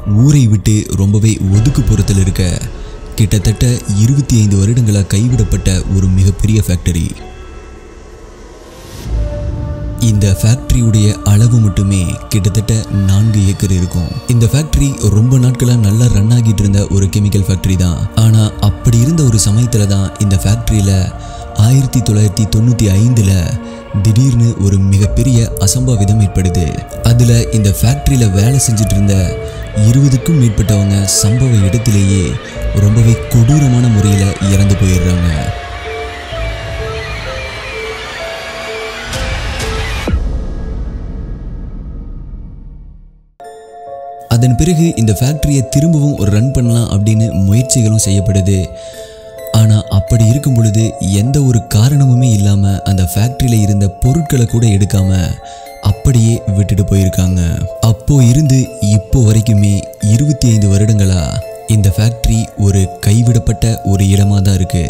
ஊரை விட்டு ரொம்பவே ஒதுக்குப்புறத்தில் இருக்க கிட்டத்தட்ட இருபத்தி ஐந்து வருடங்களாக கைவிடப்பட்ட ஒரு மிகப்பெரிய ஃபேக்டரி இந்த ஃபேக்டரியுடைய அளவு மட்டுமே கிட்டத்தட்ட நான்கு ஏக்கர் இருக்கும் இந்த ஃபேக்டரி ரொம்ப நாட்களாக நல்லா ரன் ஆகிட்டு இருந்த ஒரு கெமிக்கல் ஃபேக்டரி தான் ஆனால் அப்படி இருந்த ஒரு சமயத்தில் தான் இந்த ஃபேக்டரியில் ஆயிரத்தி தொள்ளாயிரத்தி தொண்ணூற்றி ஐந்தில் திடீர்னு ஒரு மிகப்பெரிய அசம்பாவிதம் ஏற்படுது அதில் இந்த ஃபேக்டரியில் வேலை செஞ்சுட்டு இருந்த இருபதுக்கும் மேற்பட்டவங்க சம்பவ இடத்திலேயே ரொம்பவே கொடூரமான முறையில் இறந்து போயிடுறாங்க அதன் பிறகு இந்த ஃபேக்டரியை திரும்பவும் ரன் பண்ணலாம் அப்படின்னு முயற்சிகளும் செய்யப்படுது ஆனால் அப்படி இருக்கும் பொழுது எந்த ஒரு காரணமுமே இல்லாமல் அந்த ஃபேக்டரியில் இருந்த பொருட்களை கூட எடுக்காம அப்படியே விட்டுட்டு போயிருக்காங்க அப்போ இருந்து இப்போ வரைக்குமே இருபத்தி ஐந்து வருடங்களா இந்த ஃபேக்டரி ஒரு கைவிடப்பட்ட ஒரு இடமா தான் இருக்கு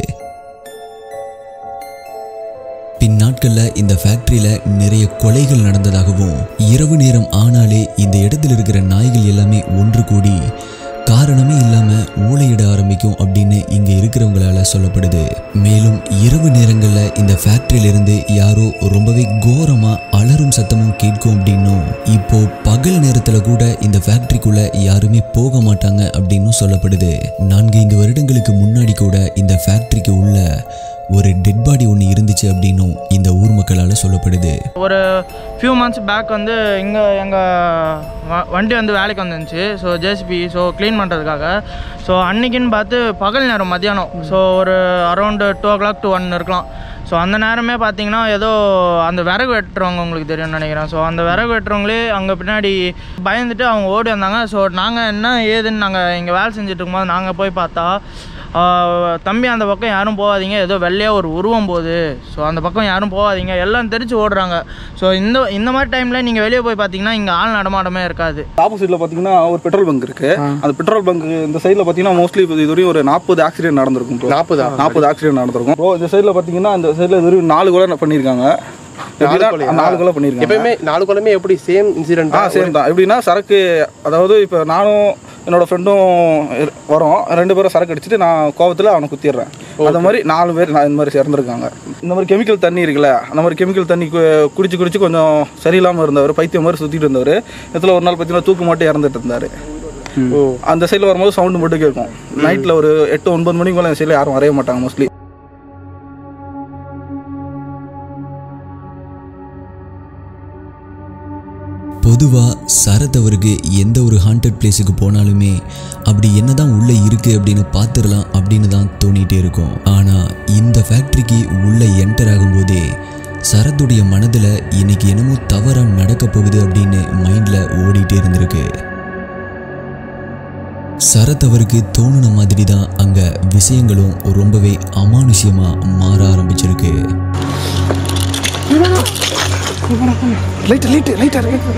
பின்னாட்களில் இந்த ஃபேக்டரியில் நிறைய கொலைகள் நடந்ததாகவும் இரவு நேரம் ஆனாலே இந்த இடத்துல இருக்கிற நாய்கள் எல்லாமே ஒன்று கூடி காரணமே இல்லாமல் ஊழையிட ஆரம்பிக்கும் அப்படின்னு இங்கே இருக்கிறவங்களால சொல்லப்படுது மேலும் இரவு நேரங்களில் இந்த ஃபேக்டரியிலிருந்து யாரோ ரொம்பவே கோரமாக அலறும் சத்தமும் கேட்கும் அப்படின்னும் இப்போ பகல் நேரத்தில் கூட இந்த ஃபேக்டரிக்குள்ள யாருமே போக மாட்டாங்க அப்படின்னும் சொல்லப்படுது நான்கைந்து வருடங்களுக்கு முன்னாடி கூட இந்த ஃபேக்டரிக்கு உள்ள ஒரு டெட் பாடி ஒன்று இருந்துச்சு அப்படின்னும் இந்த ஊர் மக்களால் சொல்லப்படுது ஒரு ஃபியூ மந்த்ஸ் பேக் வந்து இங்கே எங்கள் வண்டி வந்து வேலைக்கு வந்துருந்துச்சு ஸோ ஜேசிபி ஸோ க்ளீன் பண்ணுறதுக்காக ஸோ அன்னைக்குன்னு பார்த்து பகல் நேரம் மத்தியானம் ஸோ ஒரு around two o'clock to one இருக்கலாம் ஸோ அந்த நேரமே பார்த்தீங்கன்னா ஏதோ அந்த விறகு வெட்டுறவங்க உங்களுக்கு தெரியும்னு நினைக்கிறேன் ஸோ அந்த விறகு வெட்டுறவங்களே அங்கே பின்னாடி பயந்துட்டு அவங்க ஓடி வந்தாங்க ஸோ நாங்கள் என்ன ஏதுன்னு நாங்கள் இங்கே வேலை செஞ்சுட்டு இருக்கும்போது நாங்கள் போய் பார்த்தா ஆஹ், தம்பி அந்த பக்கம் யாரும் போகாதீங்க ஏதோ வெள்ளையாக ஒரு உருவம் போகுது ஸோ அந்த பக்கம் யாரும் போகாதீங்க எல்லாம் தெரிச்சு ஓடுறாங்க ஸோ இந்த இந்த மாதிரி டைமில் நீங்கள் வெளியே போய் பார்த்தீங்கன்னா இங்கே ஆள் நடமாட்டமே இருக்காது ஆப்போசிட்ல பாத்தீங்கன்னா ஒரு பெட்ரோல் பங்க் இருக்கு அந்த பெட்ரோல் பங்க் இந்த சைடுல பாத்தீங்கன்னா மோஸ்ட்லி இது வரையும் ஒரு நாற்பது ஆக்சிடென்ட் நடந்திருக்கும் bro. நாற்பதா? நாற்பது ஆக்சிடென்ட் நடந்திருக்கும் ப்ரோ இந்த சைடுல பாத்தீங்கன்னா இந்த சைடுல இது வரையும் நாலு கொலை பண்ணிருக்காங்க கொலையா? நாலு கொலை பண்ணிருக்காங்க எப்பயுமே நாலு கொலைமே எப்படி சேம் இன்சிடென்ட் ஆ சேம் தான் எப்படின்னா சரக்கு அதாவது இப்போ நானும் என்னோட ஃப்ரெண்டும் வரோம் ரெண்டு பேரும் சரக்கு அடிச்சுட்டு நான் கோவத்தில் அவனை குத்திடுறேன் அந்த மாதிரி நாலு பேர் நான் இந்த மாதிரி இறந்துருக்காங்க இந்த மாதிரி கெமிக்கல் தண்ணி இருக்குல்ல அந்த மாதிரி கெமிக்கல் தண்ணி கு- குடிச்சு குடிச்சு கொஞ்சம் சரியில்லாமல் இருந்தவர் பைத்தியம் மாதிரி சுற்றிட்டு இருந்தவர் இதில் ஒரு நாள் பார்த்தீங்கன்னா தூக்கு மாட்டி இறந்துட்டு இருந்தார் அந்த சைடில் வரும்போது சவுண்டு மட்டும் கேட்கும் நைட்டில் ஒரு எட்டு ஒன்பது மணிக்கு மேலே அந்த சைடில் யாரும் வரைய மாட்டாங்க மோஸ்ட்லி பொதுவாக சரத் அவருக்கு எந்த ஒரு ஹாண்டட் பிளேஸுக்கு போனாலுமே அப்படி என்னதான் உள்ளே இருக்குது அப்படின்னு பார்த்துடலாம் அப்படின்னு தான் தோணிகிட்டே இருக்கும் ஆனால் இந்த ஃபேக்ட்ரிக்கு உள்ளே என்டர் ஆகும்போதே சரத்துடைய மனதில் இன்னைக்கு என்னமோ தவறாக நடக்க போகுது அப்படின்னு மைண்டில் ஓடிட்டே இருந்திருக்கு சரத் அவருக்கு தோணுன மாதிரி தான் அங்கே விஷயங்களும் ரொம்பவே அமானுஷ்யமாக மாற ஆரம்பிச்சிருக்கு லைட் லைட் லைட்டாக இருக்கு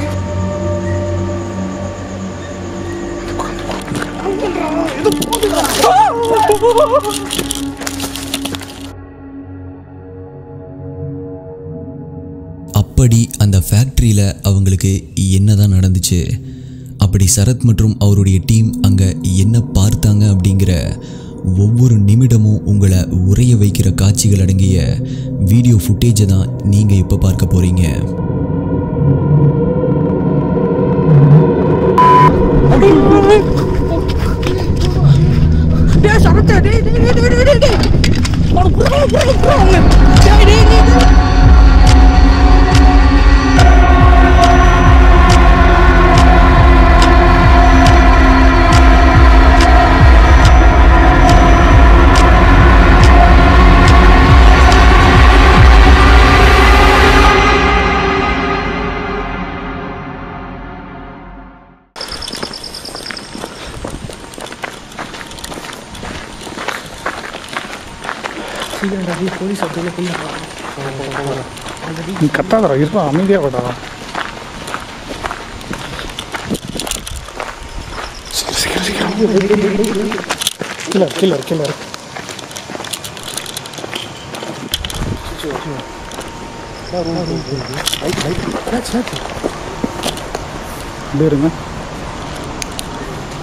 அப்படி அந்த ஃபேக்ட்ரியில் அவங்களுக்கு என்னதான் நடந்துச்சு அப்படி சரத் மற்றும் அவருடைய டீம் அங்கே என்ன பார்த்தாங்க அப்படிங்கிற ஒவ்வொரு நிமிடமும் உங்களை உறைய வைக்கிற காட்சிகள் அடங்கிய வீடியோ ஃபுட்டேஜை தான் நீங்கள் இப்போ பார்க்க போகிறீங்க நீ கத்தாதடா இருப்பா அமைதியாக விடாதா கில்லர் கில்லர் கில்லர் அப்படியே இருங்க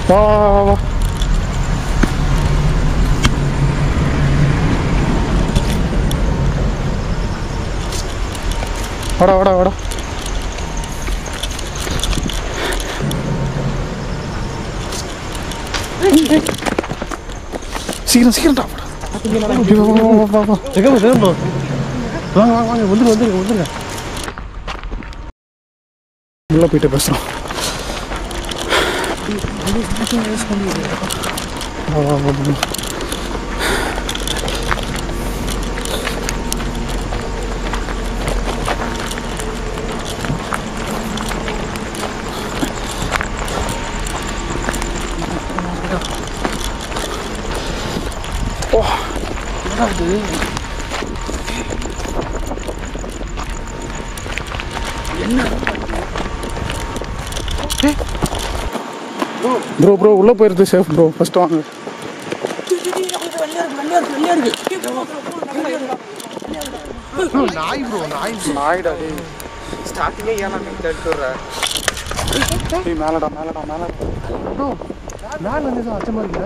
வா வா வா வா வாடா வாடா வாடா சீக்கிரம் சீக்கிரம்டா வாடா. வா, வா, வா, வா, வா. வாங்க வாங்க வாங்க வந்துருங்க வந்துருங்க வந்துருங்க உள்ள போயிட்டு பேசுறோம் வா, வா, வா, வா. ப்ரோ ப்ரோ உள்ள போயிருது சேஃப் ப்ரோ ஃபர்ஸ்ட் வாங்க நாய் ப்ரோ நாய் நாய்டா டேய் ஸ்டார்டிங்கே ஏன் நான் எடுத்துடுற டேய் மேலடா மேலடா மேல ப்ரோ மேல வந்து ஏதோ அச்சமா இருக்குல்ல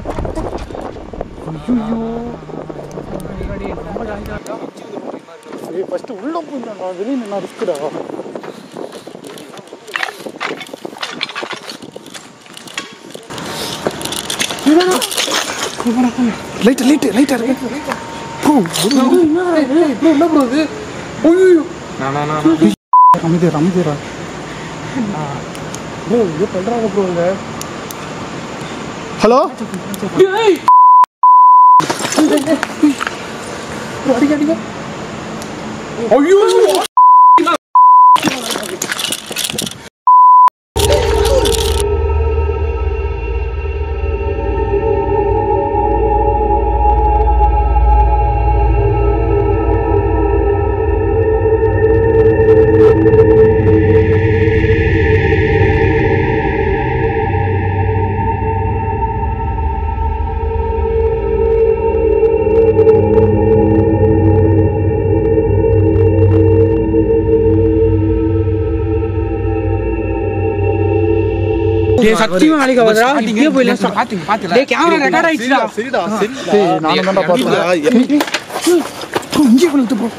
ஏய் ஃபர்ஸ்ட் உள்ள போயிடா வெளிய நின்னா ரிஸ்க்டா லைட் லைட் லைட்டா இருக்கு ப்ரோ என்ன ப்ரோ இது அமைதியா அமைதியா ப்ரோ இது பண்றாங்க ப்ரோ இங்க ஹலோ அடிக்க அடிக்க ஐயோ சத்தியமா வேலைக்கு ஆகாதா இப்படியே போயிடலாம் டேய் கேமரா ரெக்கார்ட் ஆயிடுச்சுடா சரிடா சரி டேய் நானும் தான்டா பார்த்தேன் ப்ரோ இங்கே விழுத்து ப்ரோ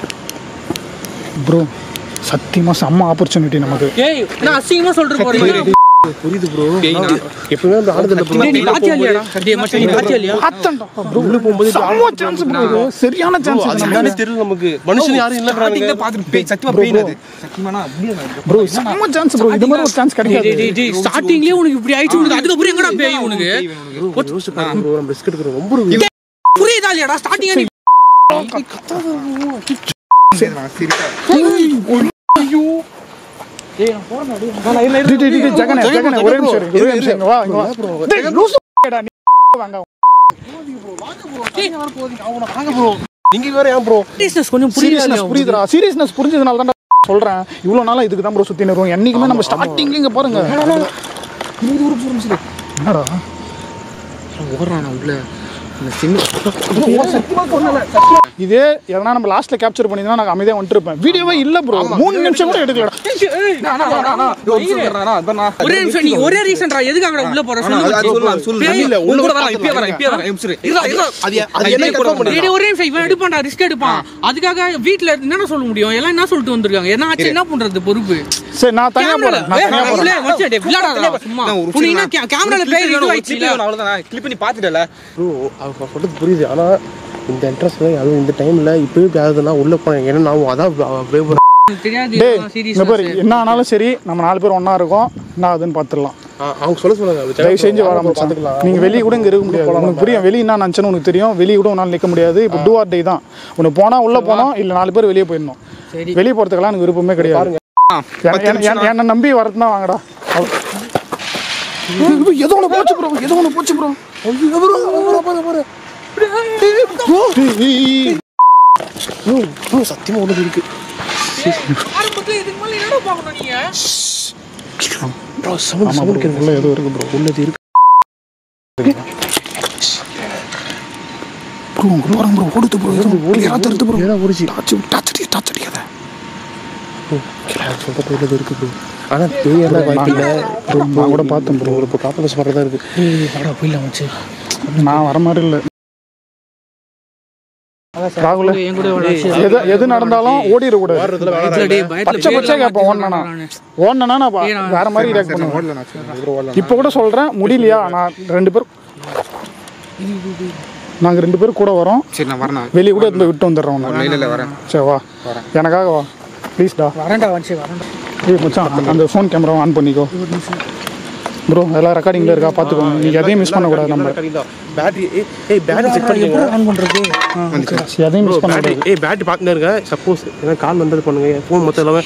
ப்ரோ சத்தியமா செம்ம ஆப்பர்ச்சுனிட்டி நமக்கு ஏய் நான் அசிங்கமா சொல்றேன் போறேன் புரியுது ப்ரோ எப்பவுமே அந்த ஆடுதல் ப்ரோ டேய் நீ பாத்தியா இல்லையாடா டேய் மச்சான் நீ பாத்தியா இல்லையா பார்த்தேன்டா ப்ரோ உள்ள போகும்போது செம்ம சான்ஸ் ப்ரோ இது சரியான சான்ஸ் அதுதானே தெரியல நமக்கு மனுஷன் யாரும் இல்லைன்றாங்க ப்ரோ செம்ம சான்ஸ் ப்ரோ இது மாதிரி ஒரு சான்ஸ் டேய் கிடைக்காது டேய் டேய் ஸ்டார்டிங்லயே உனக்கு இப்படி ஆயிடுச்சு உனக்கு அதுக்கப்புறம் எங்கடா பேய் உனக்கு யோசிச்சு பாருங்க ப்ரோ நம்ம ரிஸ்க் எடுக்கிறோம் ரொம்ப புரியுதா இல்லையாடா ஸ்டார்டிங் நீ டேய் டேய் டேய் ஜெகனே ஜெகனே ஒரே நிமிஷம் இரு, ஒரே நிமிஷம் இங்க வா இங்க வா டேய் லூசு டா நீ வாங்க நீங்க வேற ஏன் ப்ரோ சீரியஸ்னஸ் கொஞ்சம் புரியல சீரியஸ்னஸ் புரியுதுடா சீரியஸ்னஸ் புரிஞ்சதுனால தான் சொல்றேன் இவ்வளவு நாளா இதுக்கு தான் ப்ரோ சுத்தி நிறுவோம் என்னைக்குமே நம்ம ஸ்டார்டிங்ல இங்க பாருங்க என்னடா ஓடுறானா உள்ள அந்த சின்ன இதே எதனா நம்ம லாஸ்ட்ல கேப்சர் பண்ணிருந்தா நான் அமைதியா வந்துருப்பேன் வீடியோவே இல்ல ப்ரோ மூணு நிமிஷம் கூட எடுக்கலடா ஒரே நிமிஷம் நீ ஒரே ரீசன்டா எதுக்காக உள்ள போற சொல்லு பேய் இல்ல உள்ள கூட வரேன் இப்பயே வரேன் இப்பயே வரேன் அது அது என்ன கன்ஃபார்ம் டேய், டேய், ஒரே நிமிஷம் இவன் எடுப்பான்டா ரிஸ்க் எடுப்பான் அதுக்காக வீட்ல என்னென்ன சொல்ல முடியும் எல்லாம் என்ன சொல்லிட்டு வந்திருக்காங்க என்ன ஆச்சு என்ன பண்றது பொறுப்பு சரி நான் தனியா கேமரால போறேன் நான் தனியா போறேன் சும்மா புனினா கேமரால பேய் இது ஆயிடுச்சுல ப்ரோ அவங்க சொல்றது புரியுது ஆனா இந்த இன்ட்ரெஸ்ட்ல அதுவும் இந்த டைம்ல இப்பவே இப்படி ஆகுதுன்னா உள்ள போனேன் ஏன்னா நான் அதான் வேவ் தெரியாது டேய் இங்க பாரு சீரியஸ் என்ன ஆனாலும் சரி நம்ம நாலு பேர் ஒண்ணா இருக்கோம் நான் அதுன்னு பாத்துடலாம் அவங்க சொல்ல சொல்லுங்க தயவு செஞ்சு வர மச்சான் நீங்க வெளிய கூட இங்க இருக்க முடியாது உனக்கு புரியும் வெளிய என்ன நினைச்சேன்னு உனக்கு தெரியும் வெளிய கூட உன்னால நிக்க முடியாது இப்போ டூ ஆர் டே தான் உனக்கு போனா உள்ள போனோம் இல்ல நாலு பேர் வெளிய போயிடணும் சரி வெளிய போறதுக்கெல்லாம் எனக்கு விருப்பமே கிடையாது என்ன- என்ன- என்ன- என்னை நம்பி வரதுனா வாங்கடா ஏதோ ஒன்று போச்சு ப்ரோ ஏதோ ஒன்று போச்சு ப்ரோ ப்ரோ சத்தியமா ஒண்ணு இருக்கு ஆரம்பத்துல இதுக்கு மேல என்னடா பார்க்கணும் நீங்க ப்ரோ சவுண்ட் சவுண்ட் கேட்குது உள்ள ஏதோ இருக்கு ப்ரோ உள்ளது இருக்கு ப்ரோ உங்க போறோம் ப்ரோ ஓடுது ப்ரோ ஏதோ கிளியரா தருது ப்ரோ ஏடா ஓடிச்சு டாச் டாச் அடி டாச் அடிக்காத சொல்ற பேர்ல இருக்கு ப்ரோ ஆனா பேய் எல்லாம் வாய்ப்பு இல்லை நான் கூட பார்த்தேன் ப்ரோ ஒரு இப்போ காப்பரேஸ் பண்ணுறதா இருக்கு வாடா போயிடலாம் வச்சு நான் வர மாதிரி இல்லை ராகுல என் கூட எது எது நடந்தாலும் ஓடிடக்கூடாது பச்சை பச்சை கேட்பேன் ஓடனா ஓடனா நான் பா- வேற மாதிரி ரியாக்ட் பண்ணுவேன் இப்போ கூட சொல்றேன் முடியலையா நான் ரெண்டு பேரும் நாங்கள் ரெண்டு பேரும் கூட வரோம் சரி நான் வரேன் வெளியே கூட இருந்து விட்டு வந்துடுறோம் உன்னை. இல்லை இல்லை வரேன் சரி வா எனக்காக வா ப்ளீஸ்டா வரேன்டா வச்சு வரேன்டா ஏய் மச்சான் அந்த ஃபோன் கேமரா ஆன் பண்ணிக்கோ ப்ரோ எல்லாம் ரெக்கார்டிங்கில் இருக்கா பார்த்துக்கோங்க நீங்கள் எதையும் மிஸ் பண்ணக்கூடாது நம்ம பேட்டரி ஏய் பேட்டரி செக் பண்ணுங்க ஆன் பண்றது எதையும் மிஸ் பேட்டரி பண்ணக்கூடாது ஏய் பேட்டரி பார்த்துன்னு இருங்க சப்போஸ் ஏன்னா கால் வந்தது பண்ணுங்க ஃபோன் மொத்தம் எல்லாமே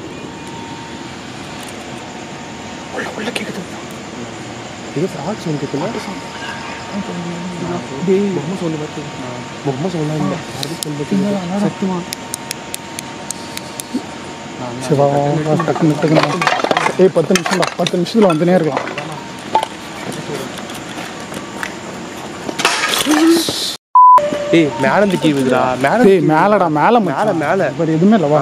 இது ஃப்ராட் சவுண்ட் கேட்குமா பொம்மை சொல்லு பார்த்து பொம்மை சொல்லலாம் இல்லை சத்தியமா சரி வா வா, வா டக்குன்னு டக்குன்னு வா. ஏய் பத்து நிமிஷம்டா பத்து நிமிஷத்தில் வந்துனே இருக்கலாம் ஏய் மேலே இருந்து கீ விதுடா மேலே ஏய் மேலடா மேலே மேலே மேலே வேறு எதுவுமே இல்லை வா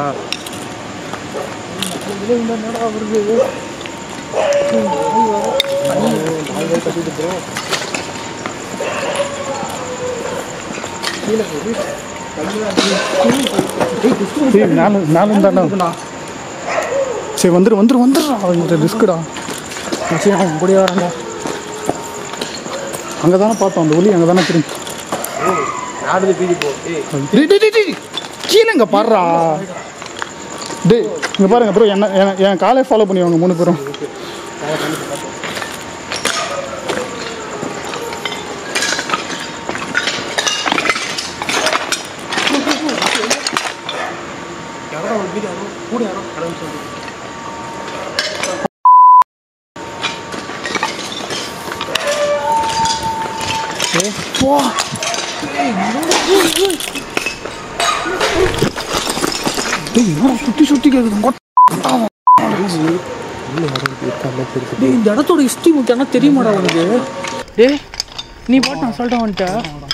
ஏய் மேலே மேலே இருந்தாண்டா சரி வந்துரு வந்துரு வந்துடுறா அவங்க ரிஸ்க்குடா சரி அவன் கூடயே வரான்டா அங்கே தானே பார்த்தோம் அந்த ஒலி அங்கே தானே திரும்பி மேலே பீதி போ ஏய் டேய் டேய் டேய், டேய் கீழே இங்கே பாடுறா டேய் இங்கே பாருங்க ப்ரோ என்ன என் என் காலை ஃபாலோ பண்ணி வாங்க மூணு பேரும் யாரோ ஒரு பீதி யாரோ கூட யாரோ கடவுள் சொல்லு டேய் என்னடா சுற்றி சுற்றி கேட்குது டேய் இந்த இடத்தோட ஹிஸ்ட்ரி முக்கியம்னா தெரியுமாடா உனக்கு டேய் நீ பாட்டு நான் சொல்லிட்டு வந்துட்ட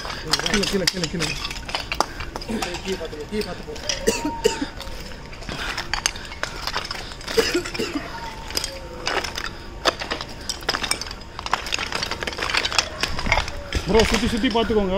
ப்ரோ சுற்றி சுற்றி பார்த்துக்கோங்க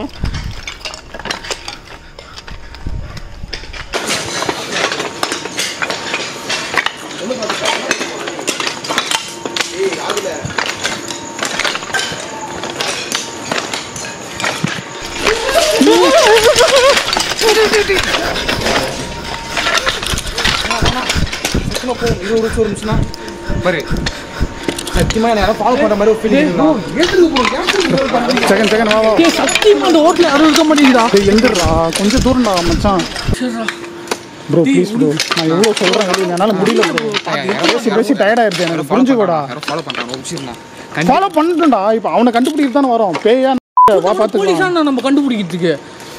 இது ஒரு ஒரு நிமிஷம் தான் பாரு சத்தியமா என்ன யாரும் ஃபாலோ பண்ற மாதிரி ஒரு ஃபீலிங் செகண்ட் செகண்ட் வா வா டேய் சத்தியமா அந்த ஹோட்டல் யாரும் இருக்க மாட்டேங்குதா டேய் எந்திரா கொஞ்சம் தூரம்டா மச்சான் ப்ரோ ப்ளீஸ் ப்ரோ நான் எவ்வளோ சொல்கிறேன் வெளியே என்னால் முடியல ப்ரோ பேசி பேசி டயர்டாயிருது எனக்கு புரிஞ்சுக்கோடா யாரும் ஃபாலோ பண்றாங்க ஒரு நிமிஷம் தான் ஃபாலோ பண்ணிட்டேன்டா இப்போ அவனை கண்டுபிடிக்க தானே வரோம் பேயா வா பார்த்துக்கலாம் போலீஸா நம்ம கண்டுபிடிக்கிறதுக்கு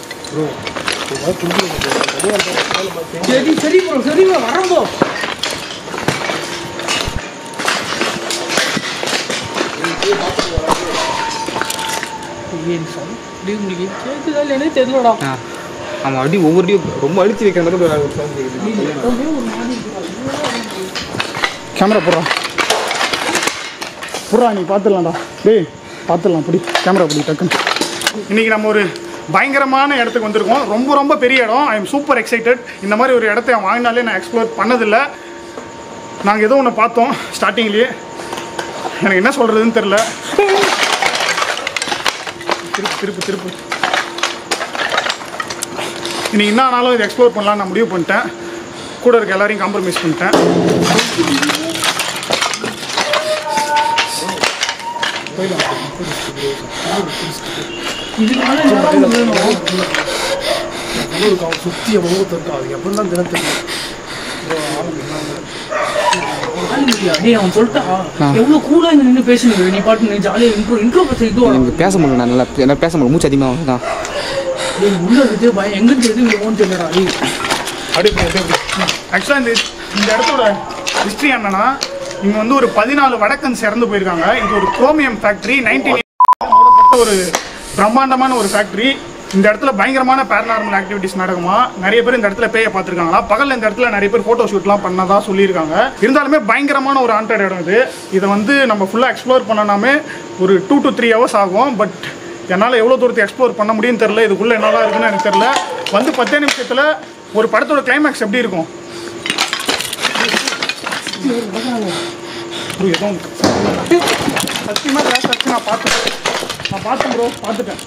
சரி சரி ப்ரோ சரி ப்ரோ வரேன் ப்ரோ ஏன் சொல் டேய் உங்களுக்கு கேட்குதா இல்லைன்னே தெரியலடா ஆ. அவன் அடி ஒவ்வொரு அடியும் ரொம்ப அழுத்தி வைக்கிற மாதிரி ஒரு ஒரு sound கேக்குது. கேமரா போடுறா புறா நீ பார்த்துடலாம்டா டேய் பார்த்துடலாம் பிடி கேமரா பிடி டக்குன்னு இன்னைக்கு நம்ம ஒரு பயங்கரமான இடத்துக்கு வந்திருக்கோம் ரொம்ப ரொம்ப பெரிய இடம் ஐ எம் சூப்பர் எக்ஸைட்டட் இந்த மாதிரி ஒரு இடத்த வாங்கினாலே நான் எக்ஸ்ப்ளோர் பண்ணதில்லை நாங்கள் ஏதோ ஒன்று பார்த்தோம் ஸ்டார்டிங்லேயே எனக்கு என்ன சொல்கிறதுன்னு தெரில திருப்பு திருப்பு திருப்பு இன்னைக்கு என்ன ஆனாலும் இதை எக்ஸ்ப்ளோர் பண்ணலாம்னு நான் முடிவு பண்ணிட்டேன் கூட இருக்க எல்லாரையும் காம்ப்ரமைஸ் பண்ணிட்டேன் சுத்தி முகத்து இருக்கா அது எப்படி தான் தினம் தெரியும் டேய் அவன் சொல்லிட்டா எவ்வளவு கூலா இங்க நின்று பேசுனீங்க நீ பாட்டு நீ ஜாலியா இன்ட்ரோ இன்ட்ரோ பேச இது எனக்கு பேச முடியல நான் நல்லா என்னால் பேச முடியல மூச்சு அதிகமாக தான் டேய் உள்ள இருக்கு பயம் எங்க இருந்து எது இங்க தெரியலடா டேய் அப்படியே ஆக்சுவலாக இந்த இந்த இடத்தோட ஹிஸ்ட்ரி என்னன்னா இங்கே வந்து ஒரு பதினாலு வடக்கன்ஸ் இறந்து போயிருக்காங்க இது ஒரு குரோமியம் ஃபேக்ட்ரி நைன்டீன் மூடப்பட்ட ஒரு பிரம்மாண்டமான ஒரு ஃபேக்ட்ரி இந்த இடத்துல பயங்கரமான பேரநார்மல் ஆக்டிவிட்டிஸ் நடக்குமா நிறைய பேர் இந்த இடத்துல பேயை பார்த்துருக்காங்களா பகல்ல இந்த இடத்துல நிறைய பேர் ஃபோட்டோ ஷூட்லாம் பண்ணதா சொல்லியிருக்காங்க இருந்தாலுமே பயங்கரமான ஒரு ஹாண்டட் இடம் இது இதை வந்து நம்ம ஃபுல்லாக எக்ஸ்ப்ளோர் பண்ணனாமே ஒரு டூ டு த்ரீ ஹவர்ஸ் ஆகும் பட் என்னால் எவ்வளோ தூரத்தை எக்ஸ்ப்ளோர் பண்ண முடியும்னு தெரில இதுக்குள்ளே என்னதான் இருக்குன்னு எனக்கு தெரில வந்து பத்தே நிமிஷத்தில் ஒரு படத்தோட கிளைமேக்ஸ் எப்படி இருக்கும் bro, ஏதோ ஒண்ணு. சத்தியமா கிளாஸ் வச்சு நான் பார்த்தேன் நான் பார்த்தேன் ப்ரோ பார்த்துட்டேன்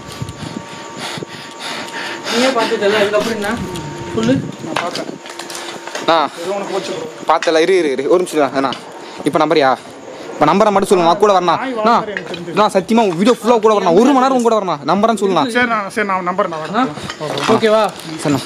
நீயே பார்த்துட்டல அதுக்கப்புறம் என்ன சொல்லு நான் பார்த்தேன் ஆ ஏதோ ஒன்று போச்சு ப்ரோ பார்த்தல இரு இரு இரு ஒரு நிமிஷம் அண்ணா இப்போ நம்பரியா இப்போ நம்பரை மட்டும் சொல்லுங்க நான் கூட வரணும் நாய் அண்ணா வளர்க்குற எனக்கு தெரிஞ்சது. நான் சத்தியமா வீடியோ ஃபுல்லாக கூட வரணும் ஒரு மணி நேரம் உங்க கூட வரணும் நம்பரன்னு சொல்லலாம் சரி நான் சரி நான் நம்பர் நான் வரேன் ஓகேவா சரிண்ணா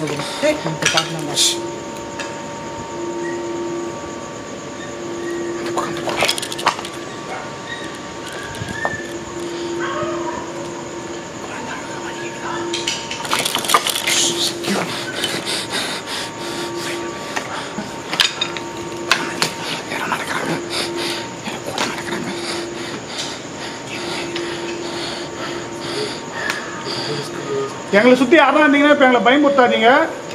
எங்களை சுற்றி யாரெல்லாம் இருந்தீங்கன்னா இப்போ எங்களை பயமுறுத்தாதீங்க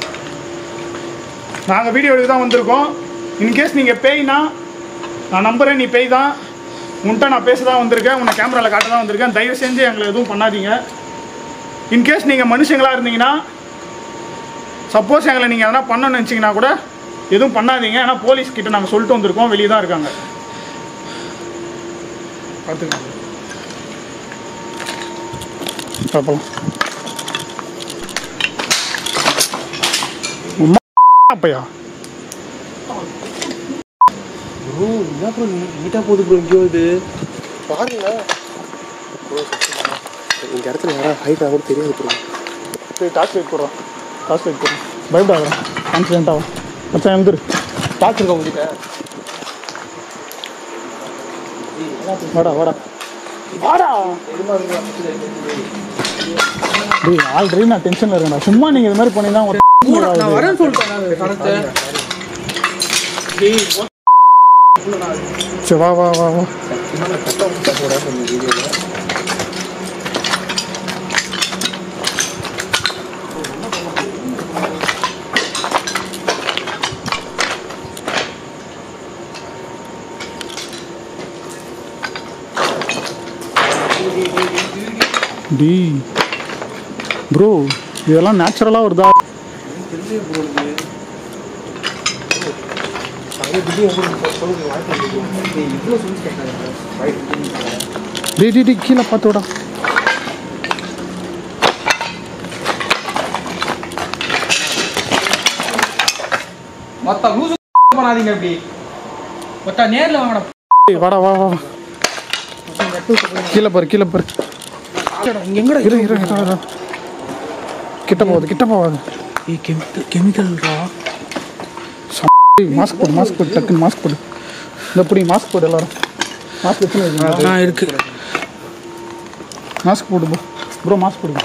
நாங்கள் வீடியோ எடுக்க தான் வந்திருக்கோம் இன்கேஸ் நீங்கள் பேய்னா நான் நம்புறேன் நீ பேய் தான் உன்கிட்ட நான் பேச தான் வந்திருக்கேன் உன்னை கேமராவில் காட்ட தான் வந்திருக்கேன் தயவு செஞ்சு எங்களை எதுவும் பண்ணாதீங்க இன்கேஸ் நீங்கள் மனுஷங்களா இருந்தீங்கன்னா சப்போஸ் எங்களை நீங்கள் எதனா பண்ணணும்னு நினச்சிங்கன்னா கூட எதுவும் பண்ணாதீங்க ஏன்னா போலீஸ் கிட்ட நாங்கள் சொல்லிட்டு வந்திருக்கோம் வெளியே தான் இருக்காங்க பார்த்துக்கோங்க பார்ப்போம் உம்மா அப்பையா ப்ரோ என்ன ப்ரோ நீட்டாக போகுது ப்ரோ இங்கே வருது பாருங்க ப்ரோ இந்த இடத்துல யாராவது ஹைட் ஆகும் தெரியாது ப்ரோ சரி டார்ச் லைட் போடுறோம் டார்ச் லைட் போடுறோம் பயப்படாத கான்ஃபிடென்ட் ஆகும் மச்சான் எழுந்துரு டார்ச் இருக்கா உங்ககிட்ட வாடா வாடா வாடா டேய் ஆல்ரெடி நான் டென்ஷனில் இருக்கேன்டா சும்மா நீங்கள் இது மாதிரி பண்ணீங்கன்னா ஒரு நான் வரேன்னு சொல்லிட்டேன் படத்தை சரி வா வா வா வா டி ப்ரோ இதெல்லாம் நேச்சுரலாக வருதா டேய் டேய் டேய் கீழே பார்த்து விடா மொத்த லூசு பண்ணாதீங்க அப்படி ஒட்டா நேர்ல வாங்கடா டேய் வாடா வா வா வா. கீழே பாரு கீழே பாரு எங்கடா இரு இரு இரு, இரு. கிட்ட போகுது கிட்ட போகாது ஏய் கெமிக்கல் கெமிக்கல்டா மாஸ்க் போடு மாஸ்க் போடு டக்குன்னு மாஸ்க் போடு இந்த எப்படி மாஸ்க் போடு எல்லாரும் மாஸ்க் வச்சு நான் இருக்கு மாஸ்க் போடு ப்ரோ ப்ரோ மாஸ்க் போடுங்க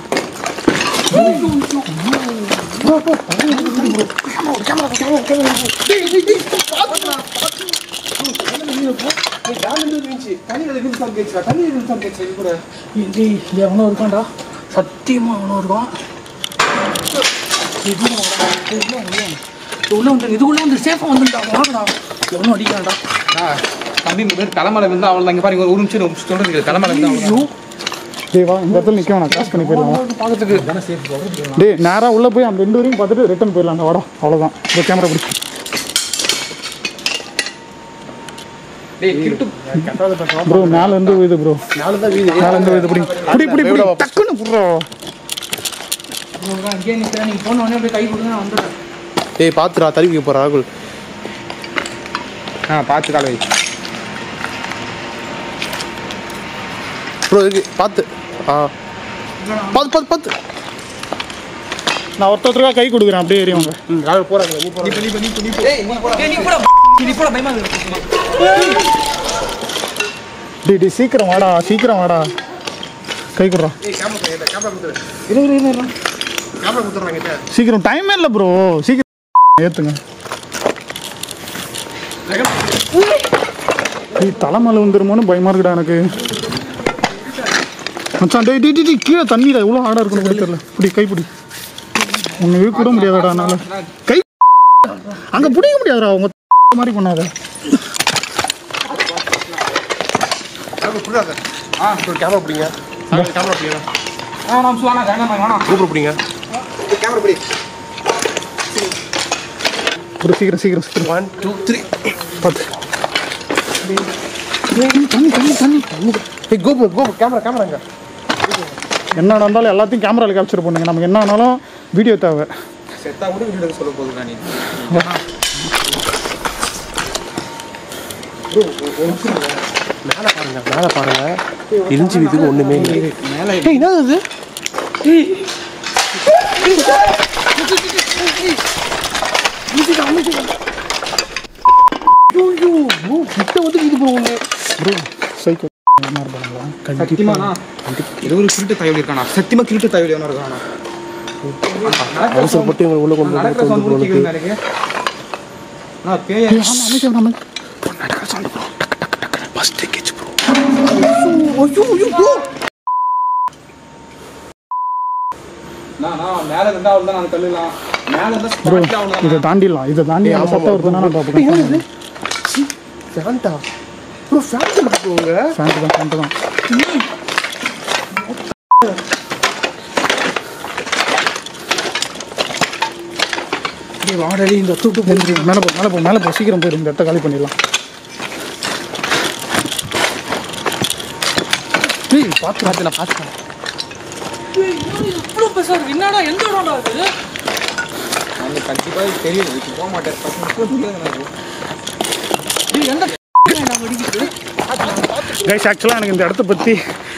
டேய் இது எவனோ இருக்கான்டா சத்தியமா எவனோ இருக்கான் உள்ள வந்து இதுக்குள்ள வந்து சேஃபா வந்துட்டா வாங்கடா எவனோ அடிக்கிறான்டா தம்பி உங்க பேர் தலைமலை வந்து அவள் இங்கே பாருங்க ஒரு நிமிஷம் ஒரு சொல்றது தலைமலை வந்து ஐயோ டேய் வா இந்த இடத்துல நிற்க வேணாம் கிராஸ் பண்ணி போயிடலாம் வா. பார்க்கறதுக்கு டேய் நேராக உள்ளே போய் அந்த ரெண்டு வரையும் பார்த்துட்டு ரிட்டர்ன் போயிடலாம் வாடா அவ்வளோதான் இந்த கேமரா பிடி டேய் கிருட்டு ப்ரோ மேல இருந்து விழுது ப்ரோ நாலு தான் வீடு மேல இருந்து விழுது பிடி பிடி பிடி பிடி டக்குன்னு புடுறா அங்கேயே நிற்கிறேன் நீங்கள் போன உடனே அப்படியே கை கொடுங்க நான் வந்துடுறேன் டேய் பார்த்துடா தருவிக்க போகிற ராகுல் ஆ பார்த்து காலை வை ப்ரோ இருக்கு பார்த்து ஆ பார்த்து பார்த்து பார்த்து நான் ஒருத்தருக்கா கை கொடுக்குறேன் அப்படியே ஏறிவாங்க ம் ராகுல் போகிறாங்க நீ போகிறாங்க ஏய், நீ போடா நீ போடா பயமா இருக்கு டேய் டேய் சீக்கிரம் வாடா சீக்கிரம் வாடா கை கொடுறா இரு இரு இரு இரு. கேமரா கொடுத்துட்றாங்க சீக்கிரம் டைமே இல்லை ப்ரோ சீக்கிரம் ஏற்றுங்க நீ தலைமலை வந்துருமோன்னு பயமா இருக்குடா எனக்கு மச்சான் டேய் டேய் டேய், டேய் கீழே தண்ணியில் எவ்வளோ ஆடாக இருக்கணும் கூட தெரியல இப்படி கைப்பிடி ஒன்று இழுக்க கூட முடியாதாடா என்னால் கை அங்கே பிடிக்க முடியாதுடா அவங்க மாதிரி பண்ணாத ஆ ஒரு கேமரா பிடிங்க கேமரா பிடிங்க ஆ நான் சொல்லுவாங்க வேணாம் வேணாம் கூப்பிட பிடிங்க கேமரா பிடி ஒரு சீக்கிரம் சீக்கிரம் சீக்கிரம் ஒன் டூ த்ரீ பார்த்து தண்ணி தண்ணி தண்ணி தண்ணி ஏய் கோபு கோபு கேமரா கேமராங்க என்ன நடந்தாலும் எல்லாத்தையும் கேமராவில் கேப்சர் பண்ணுங்க நமக்கு என்ன ஆனாலும் வீடியோ தேவை செத்தா கூட வீடியோ சொல்ல போகுதுடா நீ மேலே பாருங்க மேலே பாருங்க இடிஞ்சு இதுக்கு ஒன்றுமே இல்லை மேலே ஏய் என்ன இது கிட்ட வந்து இது போகுங்க ப்ரோ சைக்கோ என்ன இருப்பாங்களா சத்தியமாண்ணா ஏதோ ஒரு கிருட்டு தயவலி இருக்கானா சத்தியமா கிருட்டு தயவலி எவனா இருக்கானா அவசரப்பட்டு இவங்களை உள்ள கொண்டு வந்து நடக்கிற கொண்டு சவுண்ட் போனதுக்கு கேட்குது எனக்கு நான் பேய அமைச்சர் நம்ம நான் நான் மேலே இருந்தா அவள் தான் நான் தள்ளலாம் மேலே இருந்தா ப்ரோ ஸ்பாட்ல அவள் இதை தாண்டிடலாம் இதை தாண்டி அந்த சத்தம் வருதுன்னா நான் பார்ப்பேன் ஃபேண்டா ப்ரோ ஃபேண்ட் போங்க ஃபேண்ட்டு தான் ஃபேண்ட்டு தான் வாடலி இந்த தூட்டு எந்திரி மேலே போ மேலே போ மேலே போ சீக்கிரம் போயிடும் இந்த இடத்த காலி பண்ணிடலாம் ஏய் பார்த்து பார்த்துல பார்த்து இவ்வளோ பெருசாக இருக்கு என்னடா எந்த இடம்டா இது அந்த கண்டிப்பாக தெரியும் இதுக்கு போக மாட்டேன் பசங்க தெரியாது எனக்கு கைஸ் ஆக்சுவலாக எனக்கு இந்த இடத்த பற்றி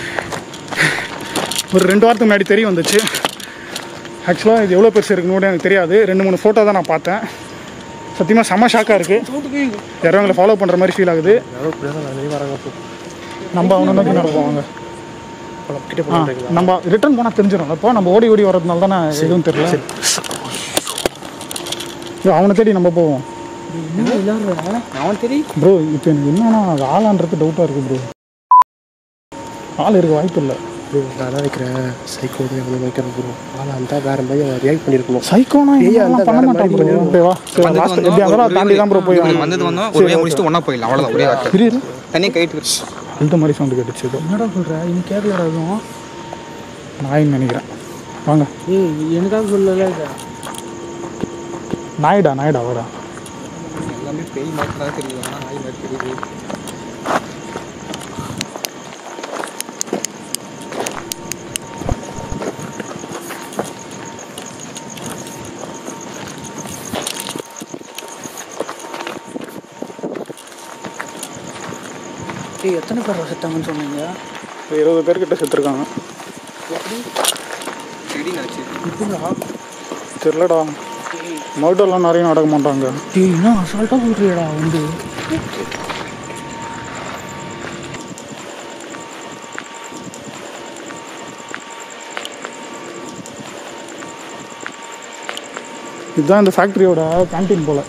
ஒரு ரெண்டு வாரத்துக்கு முன்னாடி தெரிய வந்துச்சு ஆக்சுவலாக இது எவ்வளோ பெருசு இருக்குன்னு கூட எனக்கு தெரியாது ரெண்டு மூணு ஃபோட்டோ தான் நான் பார்த்தேன் சத்தியமாக செம்ம ஷாக்காக இருக்குது யாரும் ஃபாலோ பண்ணுற மாதிரி ஃபீல் ஆகுது யாரோ இப்படிதான் நிறைய வராங்க போ நம்ம அவனை நோக்கி நடப்போம் வாங்க கிட்ட ஆ போகிறீங்களா நம்ம ரிட்டர்ன் போனால் தெரிஞ்சிடும் இப்போ நம்ம ஓடி ஓடி வரதுனால தானே எதுவும் தெரியல ஐயோ, அவனை தேடி நம்ம போவோம் அவன் தெரியும் ப்ரோ இப்போ எனக்கு என்னன்னா அது ஆளான்றது டவுட்டாக இருக்குது ப்ரோ ஆள் இருக்க வாய்ப்பு இல்லை ப்ரோ நான் என்ன வைக்கிறேன் சைக்கோ தான் எவ்வளோ வைக்கிறேன் ப்ரோ ஆளா இருந்தால் வேற மாதிரி அவன் ரியாக்ட் பண்ணியிருக்கணும் சைக்கோனா ஏய், இதெல்லாம் அந்த பண்ண வேற மாட்டான் மாதிரி ப்ரோ ஓகேவா சரி லாஸ்ட் எப்படி இருந்தாலும் தாண்டி தான் ப்ரோ போய் ஆகணும். வந்தது வந்தோம் ஒரு வழியாக முடிச்சுட்டு ஒன்றா போயிடலாம் அவ்வளோதான் ஒரே வார்த்தை புரியுது தனியாக கைட்டு இந்த மாதிரி சவுண்டு கேட்டுச்சு ஏதோ என்னடா சொல்கிற இன்னும் கேட்கலடா எதுவும் நாயின்னு நினைக்கிறேன் வாங்க ஏய் எனக்காக சொல்லல நாயிடா நாயிடா வாடா எல்லாமே பேய் மாதிரி தான் தெரியுது ஆனால் நாய் மாதிரி தெரியுது ஏய் எத்தனை பேர் செத்தாங்கன்னு சொன்னீங்க இருபது பேர்கிட்ட செத்துருக்காங்க செடி நினச்சி தெரிலடா மர்டர்லாம் நிறைய நடக்க மாட்டாங்க டேய் என்ன அசால்ட்டாக சொல்கிறியடா வந்து இதுதான் இந்த ஃபேக்ட்ரியோட கேண்டீன் போல்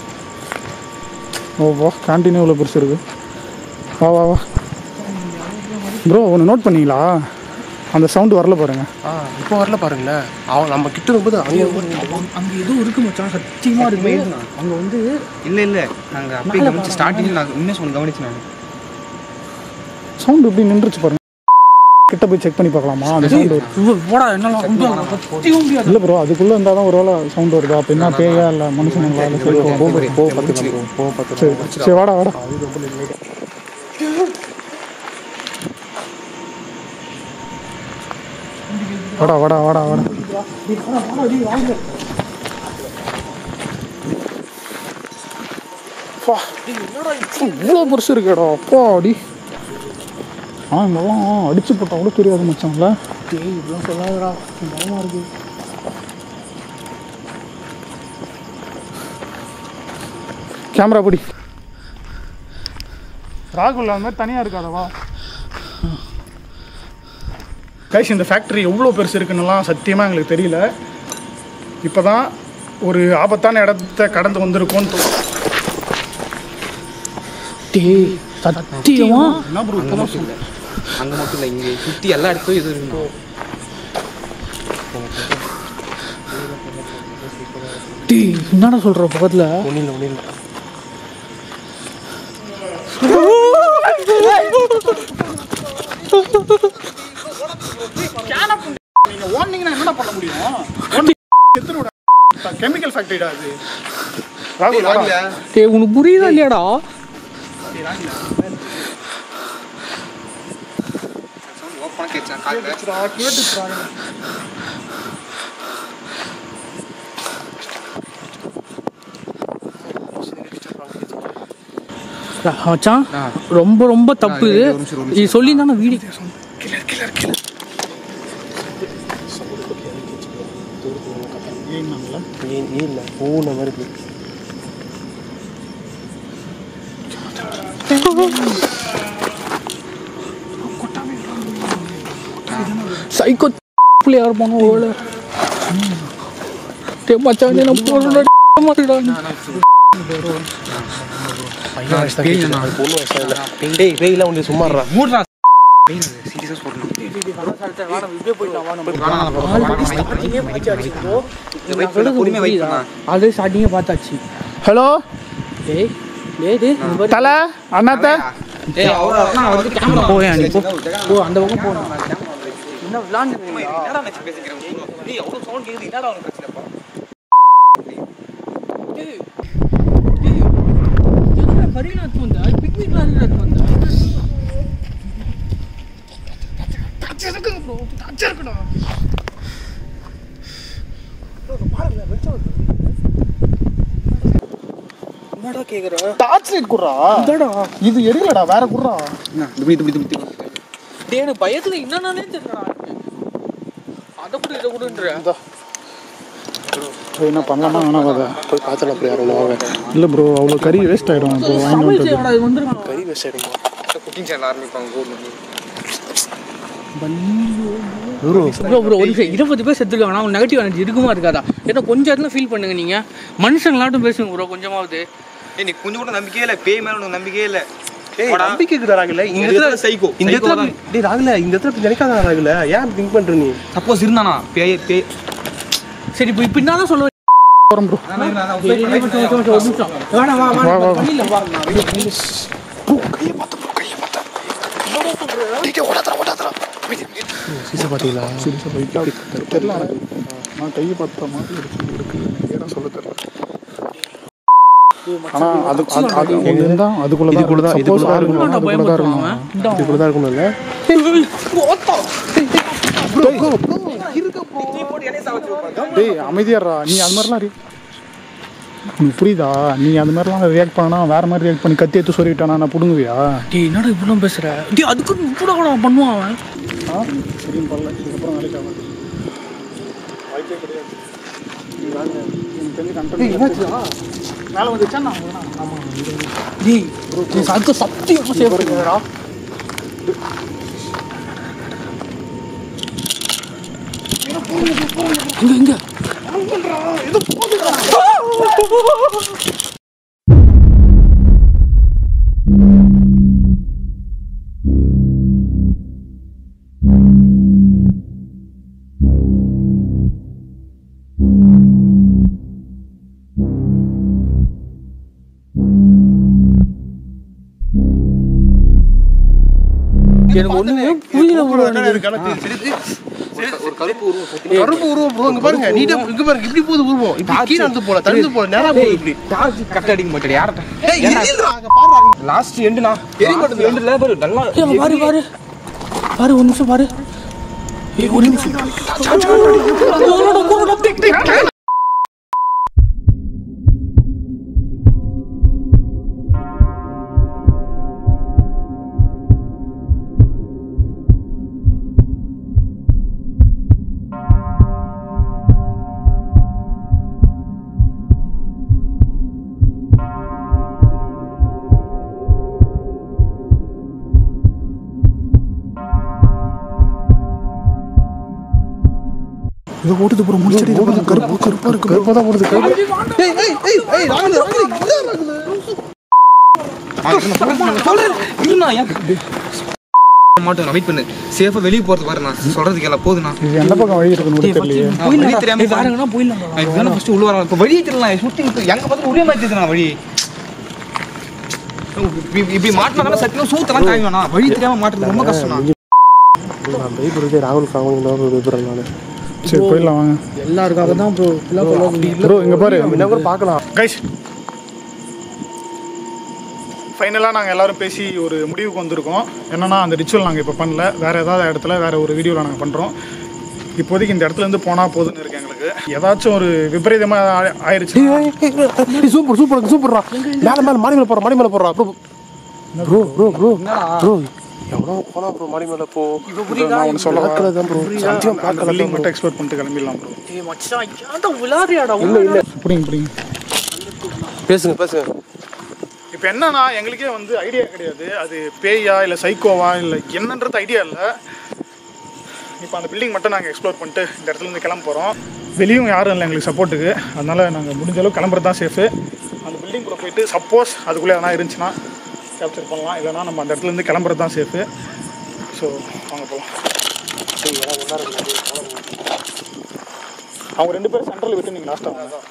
ஓ வா கேண்டீனே இவ்வளோ பெருசு இருக்கு வா வா வா ப்ரோ ஒன்று நோட் பண்ணீங்களா அந்த சவுண்டு வரல பாருங்க ஆ இப்போ வரல பாருங்களேன் அவன் நம்ம கிட்ட இருக்கும்போது அங்கே அங்கே எதுவும் இருக்கு மச்சான் சத்தியமாக இருக்கு அங்கே வந்து இல்லை இல்லை நாங்கள் அப்படியே கவனிச்சு ஸ்டார்டிங்கில் நான் இன்னும் சொன்ன கவனிச்சு நான் சவுண்டு இப்படி நின்றுச்சு பாருங்க கிட்ட போய் செக் பண்ணி பார்க்கலாமா அந்த சவுண்டு வரும் போடா என்னலாம் சத்தியம் முடியாது இல்லை ப்ரோ அதுக்குள்ளே இருந்தால் தான் ஒரு வேளை சவுண்டு வருதா அப்போ என்ன பேயா இல்லை மனுஷனுங்களா இல்லை சரி போ போ பார்த்துக்கலாம் போ பார்த்துக்கலாம் சரி சரி வாடா வாடா வாடா வாடா வாடா வாடா அப்பா, இவ்வளோ பெருசு இருக்கேடா அப்பா அடி ஆ இங்கெல்லாம் அடிச்சு போட்டா கூட தெரியாது மச்சான்ல டேய் இதெல்லாம் சொல்லாதடா பயமாக இருக்கு கேமரா பிடி ராகுல் அந்த மாதிரி தனியாக இருக்காதவா கைஸ் இந்த ஃபேக்ட்ரி எவ்வளோ பெருசு இருக்குன்னுலாம் சத்தியமாக எங்களுக்கு தெரியல இப்போ தான் ஒரு ஆபத்தான இடத்த கடந்து வந்திருக்கோன்னு தோணும் டேய் சத்தியமா என்ன ப்ரோ இப்போ தான் அங்கே மட்டும் இல்லை இங்கே சுற்றி எல்லா இடத்துலையும் இது இருக்கணும் டேய் என்னடா சொல்ற பக்கத்துல ஒன்றும் இல்லை ஒன்றும் இல்லை நீங்க ஓடுனீங்கன்னா என்னடா பண்ண முடியும் கெமிக்கல் ஃபேக்டரிடா அது ராகுல் வாடா. டேய் உனக்கு புரியுதா இல்லையாடா ஓப்பனாக கேட்சான் காலையில் கேட்டுச்சுடா, கேட்டுச்சுடா. மச்சான் ரொம்ப ரொம்ப தப்பு இது இது சொல்லி தானே வீடியோ ஏன் ஏன் இல்லை பூனை மாதிரி இருக்கு சைக்கோ பிள்ளையா இருப்பானோ ஓல டே மச்சான் நீ நான் போறடா மாட்டடா பொண்ணு வயசா இல்லை டேய் வெயிலாம் ஒன்று சும்மாடுறா மூடுறா சீரியஸாக சொல்லணும் பொறுமையாக வெயிட் பண்ணா ஆல்ரெடி ஸ்டார்டிங்கே பார்த்தாச்சு ஹலோ டேய் டேய் டேய் தல அண்ணாத்த ஏய் அவரா நான் வந்து கேமரா போயா நீ போ போ அந்த பக்கம் போ என்ன விளாண்டு என்னடா நினைச்சு பேசிக்கிறேன் டேய் அவ்வளோ சவுண்ட் கேக்குது என்னடா உனக்கு பிரச்சனைப்பா கரீனாத் வந்தா பிக்னிக் விளாண்டுட்டு வந்தா டார்ச் லைட் குடுறா இது எடுக்கலடா வேற குடுறா இப்படி இப்படி இப்படி டேய் எனக்கு பயத்துல என்னன்னே தெரியலடா அத கூட இத கூடன்ற என்ன பண்ணலாமா வேணாம் அதை போய் பார்த்துலாம் அப்படி யாரும் வாங்க இல்லை ப்ரோ அவ்வளோ கறி வேஸ்ட் ஆகிடும் இப்போ வாங்கி சமையல் வந்துட்டு செய்யடா இது வந்துருக்கான் கறி வேஸ்ட் ஆகிடுமா குக்கிங் சேனல் ஆரம்பிப்பாங்க கூடணும் ப்ரோ ப்ரோ ஒரு நிமிஷம் இருபது பேர் செத்துருக்காங்க அவங்க நெகட்டிவ் எனர்ஜி இருக்குமா இருக்காதா ஏன்னா கொஞ்சம் இடத்துல ஃபீல் பண்ணுங்க நீங்க மனுஷங்களாட்டும் பேசுங்க ப்ரோ கொஞ்சமாவது ஏய் நீ கொஞ்சம் கூட நம்பிக்கையே இல்லை பேய் மேல உனக்கு நம்பிக்கையே இல்லை ஏய் நம்பிக்கை இருக்குதா ராகுல இந்த இடத்துல சைக்கோ இந்த இடத்துல டேய் ராகுல இந்த இடத்துல இப்படி நினைக்காத ராகுல ஏன் திங்க் பண்ற நீ சப்போஸ் இருந்தானா பேய் பேய் சரி இப்போ இப்போ என்ன சொல்ல போகிறோம் ப்ரோ வேணாம் வா வா வா, வா. பண்ணிடலாம் வா சீசா பாத்தீங்களா சீரியஸாக பைக்கில் தெரியல எனக்கு நான் கையை பார்த்த மாதிரி இருக்கு இருக்கு எனக்கு ஏன்னா சொல்ல தெரியல ஆனால் அது அது அது ஒன்று இருந்தால் அதுக்குள்ளே தான் இதுக்குள்ள தான், சப்போஸ் இதுக்குள்ள தான் இருக்கணும் நான் அதுக்குள்ளே தான் பயமுறுத்துவான் இருக்கணும் அவன் இதுக்குள்ள தான் இருக்கணும்ல டேய் அமைதியாடுறா நீ அது மாதிரிலாம் ரி- உனக்கு புரியுதா நீ அது மாதிரிலாம் ரியாக்ட் பண்ணனா வேற மாதிரி ரியாக்ட் பண்ணி கத்தி எடுத்து சொல்லிட்டானா நான் புடுங்குவியா டேய் என்னடா இப்படிலாம் பேசுற டேய் அதுக்கு கூட கூட பண்ணுவான் அவன் ஆ சரியும் பண்ணல இதுக்கப்புறம் வேலைக்கு ஆகாது வாய்ப்பே கிடையாது நீ வாங்க எனக்கு தெரிஞ்சு கண்ட்ரோல் மேலே வந்துச்சா நான் ஆமாம் டேய் நீ சத்து சத்தியமா சேஃப் இருக்குடா இங்க இங்க எனக்கு ஒண்ணுமே புரியல bro எனக்கு. ஒரு கருப்பு உருவம் கருப்பு உருவம் ப்ரோ இங்க பாருங்க நீட்டா இங்க பாருங்க இப்படி போகுது உருவம் இப்படி கீழே வந்து போல தடுத்து போல நேரா போகுது இப்படி கரெக்டாக அடிக்க மாட்டேன் யார்ட்ட ஏய் இல்ல அங்க பாருங்க லாஸ்ட் எண்டுனா தெரிய மாட்டேங்குது எண்டுல பாரு நல்லா ஏய், அங்க பாரு பாரு பாரு ஒரு நிமிஷம் பாரு ஏய், ஒரு நிமிஷம் கூப்பிடா, கூப்பிடா, டிக், டிக். இதை ஓட்டுது ப்ரோ முடிச்சடி இது பாருங்க, கருப்பு கருப்பாக இருக்கு கருப்பா தான் போடுது கருப்பு ஏய் ஏய் ஏய் ஏய் ராகுல் ராகுல் இங்க ராகுல் இருந்தா ஏன் மாட்டோம் நான் வெயிட் பண்ணு சேஃபாக வெளியே போகிறது பாரு நான் சொல்கிறதுக்கு எல்லாம் போதுண்ணா இது எந்த பக்கம் வழி இருக்குன்னு கூட தெரியலையே நான் வழி தெரியாம பாருங்கன்னா போயிடலாம் இப்போ வேணா ஃபஸ்ட்டு உள்ள வரலாம் இப்போ வழி தெரியலாம் சுற்றி இப்போ எங்கே பார்த்து ஒரே மாதிரி தெரியுதுண்ணா வழி இப்படி இப்படி மாட்டினா சத்தியம் சூத்தெல்லாம் காய் வேணாம் வழி தெரியாம மாட்டுறது ரொம்ப கஷ்டம்ண்ணா நான் பயப்படுறதே ராகுல் காவங்க தான் பயப்படுறேன் நான் சரி போயிடலாம் வாங்க எல்லாருக்காக தான் ப்ரோ ப்ரோ இங்க பாரு என்ன கூட பார்க்கலாம் கைஸ் ஃபைனலாக நாங்கள் எல்லாரும் பேசி ஒரு முடிவுக்கு வந்திருக்கோம் என்னன்னா அந்த ரிச்சுவல் நாங்கள் இப்போ பண்ணல வேறு ஏதாவது இடத்துல வேறு ஒரு வீடியோவில் நாங்கள் பண்ணுறோம் இப்போதைக்கு இந்த இடத்துல இருந்து போனால் போதுன்னு இருக்கு எங்களுக்கு ஏதாச்சும் ஒரு விபரீதமாக ஆயிடுச்சு சூப்பர் சூப்பர் சூப்பர்ரா மேல மேல மாடி மேல போறா மாடி மேல போறா bro bro bro bro bro எவ்வளோ போனா ப்ரோ மாடி மேல போ நான் ஒன்று சொல்ல பார்க்கல தான் ப்ரோ சத்தியம் அந்த பார்க்கல பில்டிங் மட்டும் எக்ஸ்போர்ட் பண்ணிட்டு கிளம்பிடலாம் ப்ரோ இல்ல இல்ல புரியுங்க புரியுங்க பேசுங்க பேசுங்க இப்போ என்னன்னா எங்களுக்கே வந்து ஐடியா கிடையாது அது பேயா இல்லை சைக்கோவா இல்லை என்னன்றது ஐடியா இல்லை இப்போ அந்த பில்டிங் மட்டும் நாங்கள் எக்ஸ்ப்ளோர் பண்ணிட்டு இந்த இடத்துல இருந்து கிளம்ப போகிறோம் வெளியும் யாரும் இல்லை எங்களுக்கு சப்போர்ட்டுக்கு அதனால நாங்கள் முடிஞ்ச அளவுக்கு கிளம்புறது தான் சேஃபு அந்த பில்டிங்குள்ளே போயிட்டு சப்போஸ் அதுக்குள்ளே எதனா இருந்துச்சுன்னா கேப்சர் பண்ணலாம் இல்லைனா நம்ம அந்த இடத்துல இருந்து கிளம்புறது தான் சேஃபு ஸோ வாங்க போகலாம் அவங்க ரெண்டு பேரும் சென்டரில் விட்டு நீங்கள் லாஸ்ட்டாக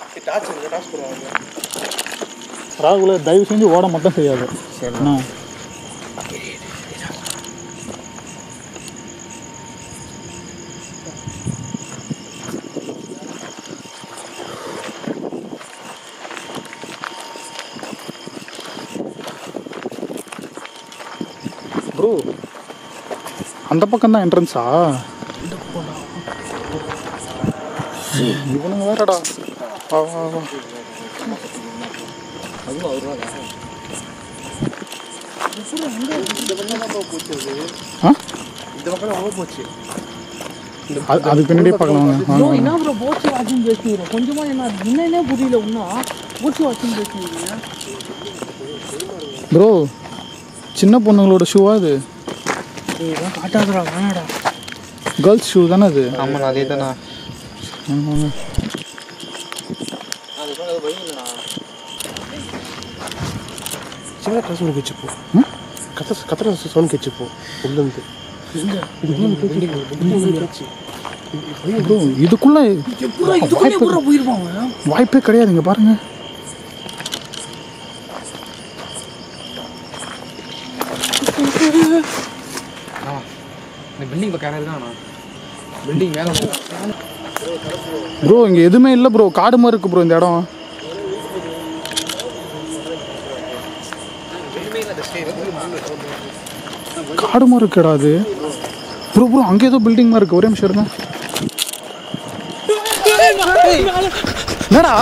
ராகுல தயவு செஞ்சு ஓட மட்டும் செய்யாது சரிண்ணா ப்ரோ அந்த பக்கம் தான் என்ட்ரன்ஸா இவனுங்க வேறடா வா வா வா ஆ அது அதுக்கு பின்னாடி பார்க்கலாம் வாங்க வாங்க, வாங்க என்ன ப்ரோ போட்ஸ் வாட்சிங் பேசுகிறோம் கொஞ்சமா என்ன என்னன்னே புரியல இன்னும் போட்ஸ் வாட்சிங் பேசுறீங்க ப்ரோ சின்ன பொண்ணுங்களோட ஷூவா அது இதெல்லாம் காட்டாதடா வேணாடா கேர்ள்ஸ் ஷூ தானே அது ஆமாண்ணா அதே தானே வாங்க, வாங்க. சின்ன கதை சவுண்ட் கேச்சுப்போ கத்த கத்துற சவுண்ட் கேச்சுப்போ உள்ளேருந்து ப்ரோ இதுக்குள்ள எப்படா இதுக்குள்ளே எப்படா போயிருப்பாங்க வாய்ப்பே கிடையாது இங்க பாருங்க இந்த பில்டிங் பக்கம் யாராவது இருக்காண்ணா பில்டிங் மேலே ப்ரோ இங்க எதுவுமே இல்லை ப்ரோ காடு மாதிரி இருக்கு ப்ரோ இந்த இடம் காடு மாதிரி இருக்குடா அது ப்ரோ ப்ரோ அங்கே ஏதோ பில்டிங் மாதிரி இருக்கு ஒரே நிமிஷம் இருங்க என்னடா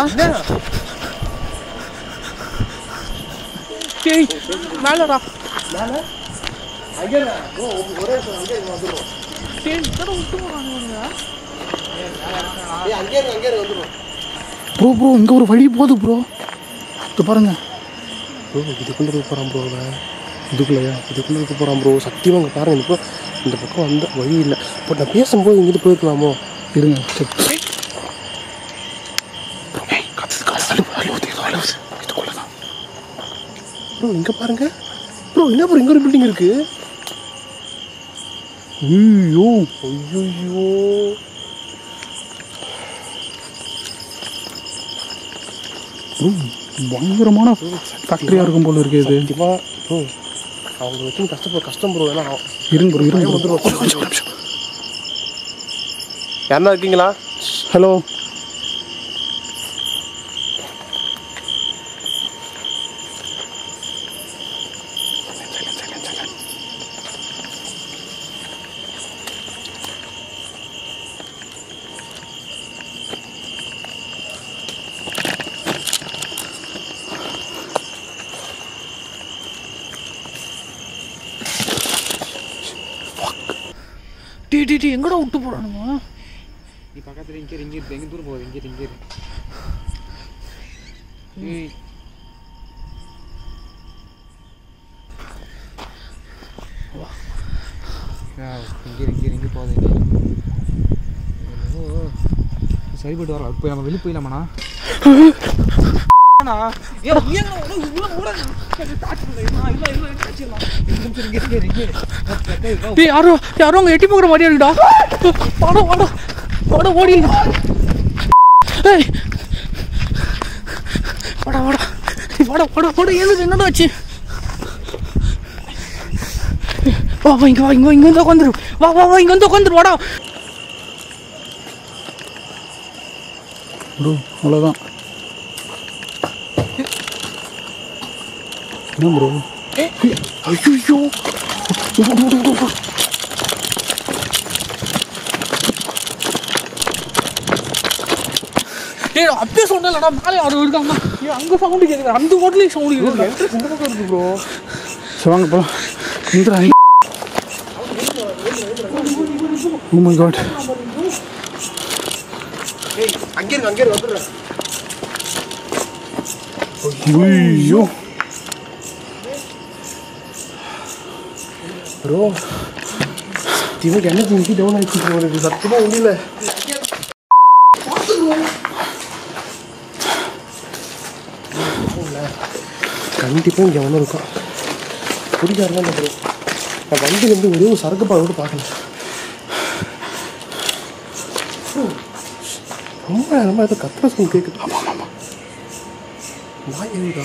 மேலடா ப்ரோ ப்ரோ இங்க ஒரு வழி போகுது ப்ரோ இது பாருங்க ப்ரோ இதுக்குள்ள இருக்க போகிறான் ப்ரோ அவன் இதுக்குள்ளயா இதுக்குள்ள இருக்க போகிறான் ப்ரோ சத்தியமாக இங்கே பாருங்க இப்போ இந்த பக்கம் வந்த வழி இல்லை பட் நான் பேசும்போது இங்கிட்டு போயிருக்கலாமோ இருங்க சரி ப்ரோ இங்கே பாருங்க ப்ரோ என்ன ப்ரோ இங்கே ஒரு பில்டிங் இருக்கு ஐயோ ஐயோ ப்ரோ பயங்கரமான ஃபேக்டரியாக இருக்கும் போல இருக்கு இது சத்தியமாக ப்ரோ அவங்க வச்சு கஷ்டப்பட கஷ்டம் ப்ரோ ஏன்னா அவன் இருங்க ப்ரோ இருங்க bro. வந்துரும். ஒரு நிமிஷம், ஒரு நிமிஷம். யாருன்னா இருக்கீங்களா ஹலோ டி டி டி எங்கடா விட்டு போறானுங்க நீ பக்கத்தில் இங்கே இங்கே இருக்கு எங்கே தூரம் போகுது இங்கே இங்கே இருக்கு ஏய் ஆ, இங்கே இரு, இங்கே இரு, இங்கே போகுது இங்கே இரு. ஓ, சரிப்பட்டு வரலாம் இப்போ நம்ம வெளியே போயிடலாமாண்ணா அண்ணா, ஏய், ஏங்க, உள்ள- உள்ள ஓடாத. சரி, தாட்சி இல்லை, இல்லை, இல்லை, இல்லை, தாட்சி இல்லை. இங்க இரு, இங்க இரு, இங்க இரு. டேய் யாரோ யாரோ அங்கே எட்டி பார்க்குற மாதிரியா இருக்குடா வாடா வாடா வாடா ஓடிடா ஏய் வாடா வாடா ஏய், வாடா வாடா வாடா எழுது என்னடா ஆச்சு வா வா இங்க வா இங்க வா இங்க வந்து உட்காந்துரு வா வா வா இங்க வந்து உட்காந்துரு வாடா ப்ரோ அவ்வளோதான் என்ன ப்ரோ ஐயோ ஏய் நான் அப்பயே சொன்னேன்லடா மேலே யாரும் இருக்காங்க ஏய் அங்கே சவுண்டு கேட்குது அந்த ஹோட்டலையும் சவுண்டு கேட்குது இந்த பக்கம் இருக்கு ப்ரோ சரி வாங்க போலாம் இந்திரா ஓ மை காட் அங்கே இருக்கு அங்கே இருக்கு வந்துடுறேன் ஐயோ ப்ரோ இவனுக்கு என்ன திங்கி டவுன் ஆயிடுச்சு ப்ரோ எனக்கு சத்தியமாக முடியல கண்டிப்பாக இங்கே ஒன்றும் இருக்கும் குடிக்காரலாம் இல்லை ப்ரோ நான் வண்டியிலேருந்து ஒரே ஒரு சரக்கு பால் கூட பார்க்கல ரொம்ப நேரமாக ஏதோ கத்துற சொல்லி கேட்குது ஆமாம் ஆமாம் நான் எழுதா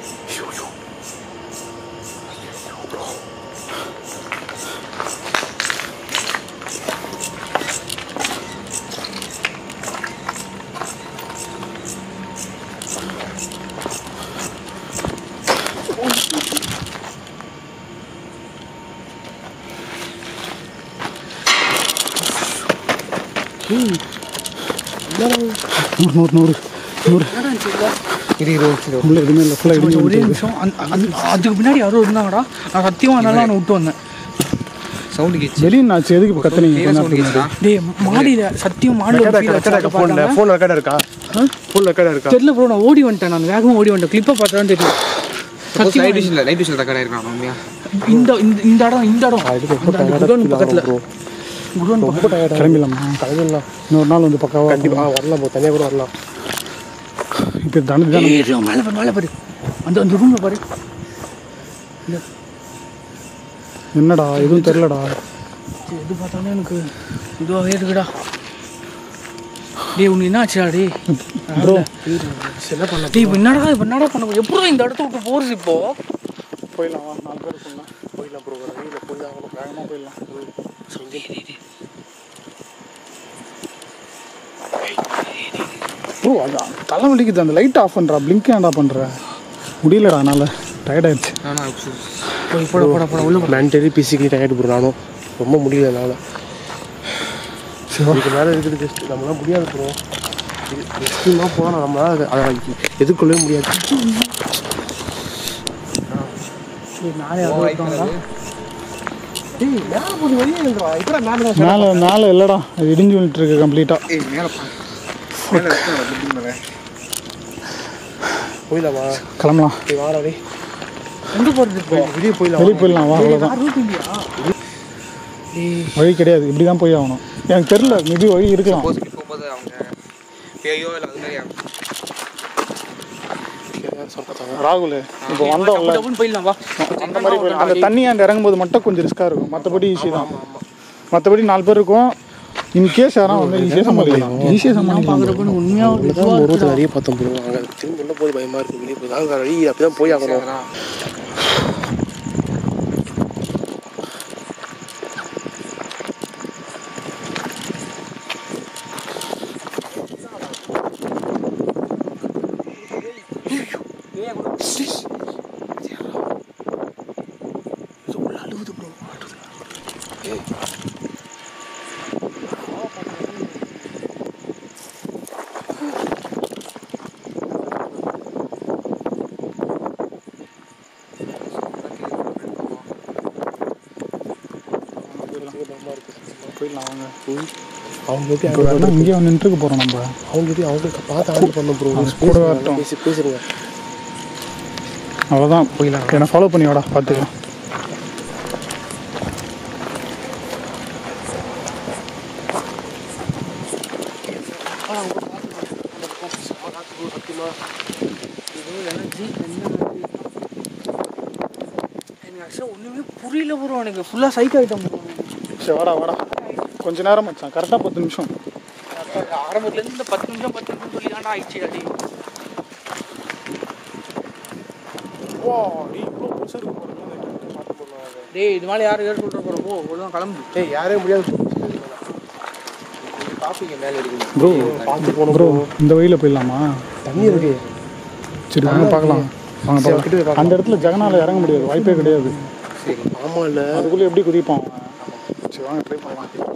நூறு நூறு நூறு நூறு இரு இரு இரு உள்ள எதுவுமே இல்லை ஃபுல்லாக இடிஞ்சு ஒரே விட்டுருது. நிமிஷம் அந்த- அந்த- அதுக்கு பின்னாடி யாரோ இருந்தாங்கடா நான் சத்தியமாக அதனால அவனை விட்டு வந்தேன் சவுண்டு கேச்சு வெளியே நாச்சு எதுக்கு இப்போ கத்துனீங்க கொஞ்ச சவுண்டு நேரத்துக்கு கேச்சுடா டேய் மாடியில் சத்தியம் மாடியில் ரெக்கார்ட் இருக்கா ரெக்கார்ட் இருக்கா ஃபோனில் ஃபோன் ரெக்கார்ட் இருக்கா ஃபோன் ரெக்கார்ட் இருக்கா தெரியல ப்ரோ நான் ஓடி வந்துட்டேன் நான் வேகமாக ஓடி வந்துட்டேன் கிளிப்பை பார்த்தா தான் தெரியும் சப்போஸ் லைட் விஷயம் லைட் விஷயம் தக்கடா இருக்கான் உண்மையா இந்த இந்த இந்த இடம் இந்த இடம் அந்த- அந்த குடோன் பக்கத்தில் ப்ரோ குடோன் ரொம்ப டயர்டாக கிளம்பிடலாமா கிளம்பிடலாம் இன்னொரு நாள் வந்து பக்காவா கண்டிப்பாக வரலாம் ப்ரோ தனியாக கூட வரலாம் இப்போ தனது தானே ஏய் இதோ மேலே பாரு மேலே பாரு அந்த அந்த ரூமில் பாரு என்னடா எதுவும் தெரிலடா சரி, எது பார்த்தாலும் எனக்கு இதுவாகவே இருக்குடா டேய் உனக்கு என்ன ஆச்சுடா டேய் ப்ரோ என்ன பண்ண டேய் இப்போ என்னடா இப்போ என்னடா பண்ண முடியும் எப்படி இந்த இடத்த விட்டு போகிறது இப்போ போயிடலாம் வா நாலு பேர் போகலாம் போயிடலாம் ப்ரோ வெளியில் போய் தான் ஆகணும் வேகமாக போயிடலாம் ப்ரோ அதான் தலை வலிக்குது அந்த லைட் ஆஃப் பண்ணுறா பிளிங்க் ஏன்டா பண்ணுற முடியலடா அதனால டயர்ட் ஆயிடுச்சு ஆனா போய் போட போட போட உள்ள மென்டலி பிசிக்கலி டயர்டு ப்ரோ நானும் ரொம்ப முடியல என்னால் சிவா இதுக்கு மேலே இருக்குது ஜஸ்ட் நம்மளால முடியாது ப்ரோ இது எக்ஸ்ட்ரீமாக போனால் நம்மளால அதை- அதை எதிர்கொள்ளவே முடியாது நாளே யாரோ இருக்காங்களா டேய் மேலே போது வெளியே எழுதுறா இப்போ மேலே மேலே மேலே இல்லைடா அது இடிஞ்சு விழுட்டு இருக்கு கம்ப்ளீட்டாக ஏய் மேல பா மேல இருக்கு பில்டிங் மேல போயிடலாமா கிளம்பலாம் டேய் வாடா டேய் எங்கே போகிறது இப்போ வெளியே போயிடலாம் வெளியே போயிடலாம் வா அவ்வளோதான் ரூட் இல்லையா வழி கிடையாது இப்படி தான் போய் ஆகணும் எனக்கு தெரில மேபி வழி இருக்கலாம் போஸ்ட் போகும்போது அவங்க பேயோ இல்லை அது மாதிரி ராகுல் இப்போ வந்தோம்ல டப்புன்னு போயிடலாம் வா அந்த மாதிரி போயிடலாம் அந்த தண்ணி அந்த இறங்கும்போது மட்டும் கொஞ்சம் ரிஸ்க்காக இருக்கும் மற்றபடி ஈஸி தான் மற்றபடி நாலு பேர் இருக்கும் இன்கேஸ் யாரும் வந்து ஈஸியாக சமாளிக்கலாம் ஈஸியாக சமாளிக்கலாம் பார்க்குறப்ப உண்மையாக அவ்வளோதான் முருகத்தை நிறைய பார்த்தோம் ப்ரோ அங்கே திரும்பி உள்ள போது பயமாக இருக்குது வெளியே போய் அங்கே வழி அப்படி தான் போய் ஆகணும் போயிடலாம் வாங்க அவங்க எப்படி இப்போ வேணா இங்கேயே வந்து நின்றுக்க போகிறோம் நம்ம அவங்க எப்படி அவங்களுக்கு பார்த்து ஆர்டர் பண்ண ப்ரோ கூட வரட்டும். பேசி பேசுறீங்க அவ்வளோதான் போயிடலாம் என்னை ஃபாலோ பண்ணி வாடா பார்த்துக்கலாம் ஆக்சுவலாக ஒன்றுமே புரியல ப்ரோ எனக்கு ஃபுல்லாக சைக் ஆகிட்டோம் ப்ரோ சரி வாடா வாடா கொஞ்ச நேரம் மச்சான் கரெக்டாக பத்து நிமிஷம் ஆரம்பத்துலேருந்து இந்த பத்து நிமிஷம் பத்து நிமிஷம் சொல்லி தாண்டா ஆயிடுச்சு அடி வா டேய் இவ்வளோ பெருசாக இருக்கு பாருங்க டேய் இது மாதிரி யாரும் ஏறு சொல்கிற போகிறோம் போ ஒழுங்காக கிளம்பு டேய் யாரே முடியாது காப்பிங்க மேலே இருக்குது ப்ரோ பார்த்து போகணும் ப்ரோ இந்த வழியில் போயிடலாமா தண்ணி இருக்கு சரி வாங்க பார்க்கலாம் வாங்க பார்க்கலாம் அந்த இடத்துல ஜெகனால இறங்க முடியாது வாய்ப்பே கிடையாது சரி ஆமா இல்ல அதுக்குள்ளே எப்படி குதிப்பான் அவன்? சரி வாங்க ட்ரை பண்ணலாம்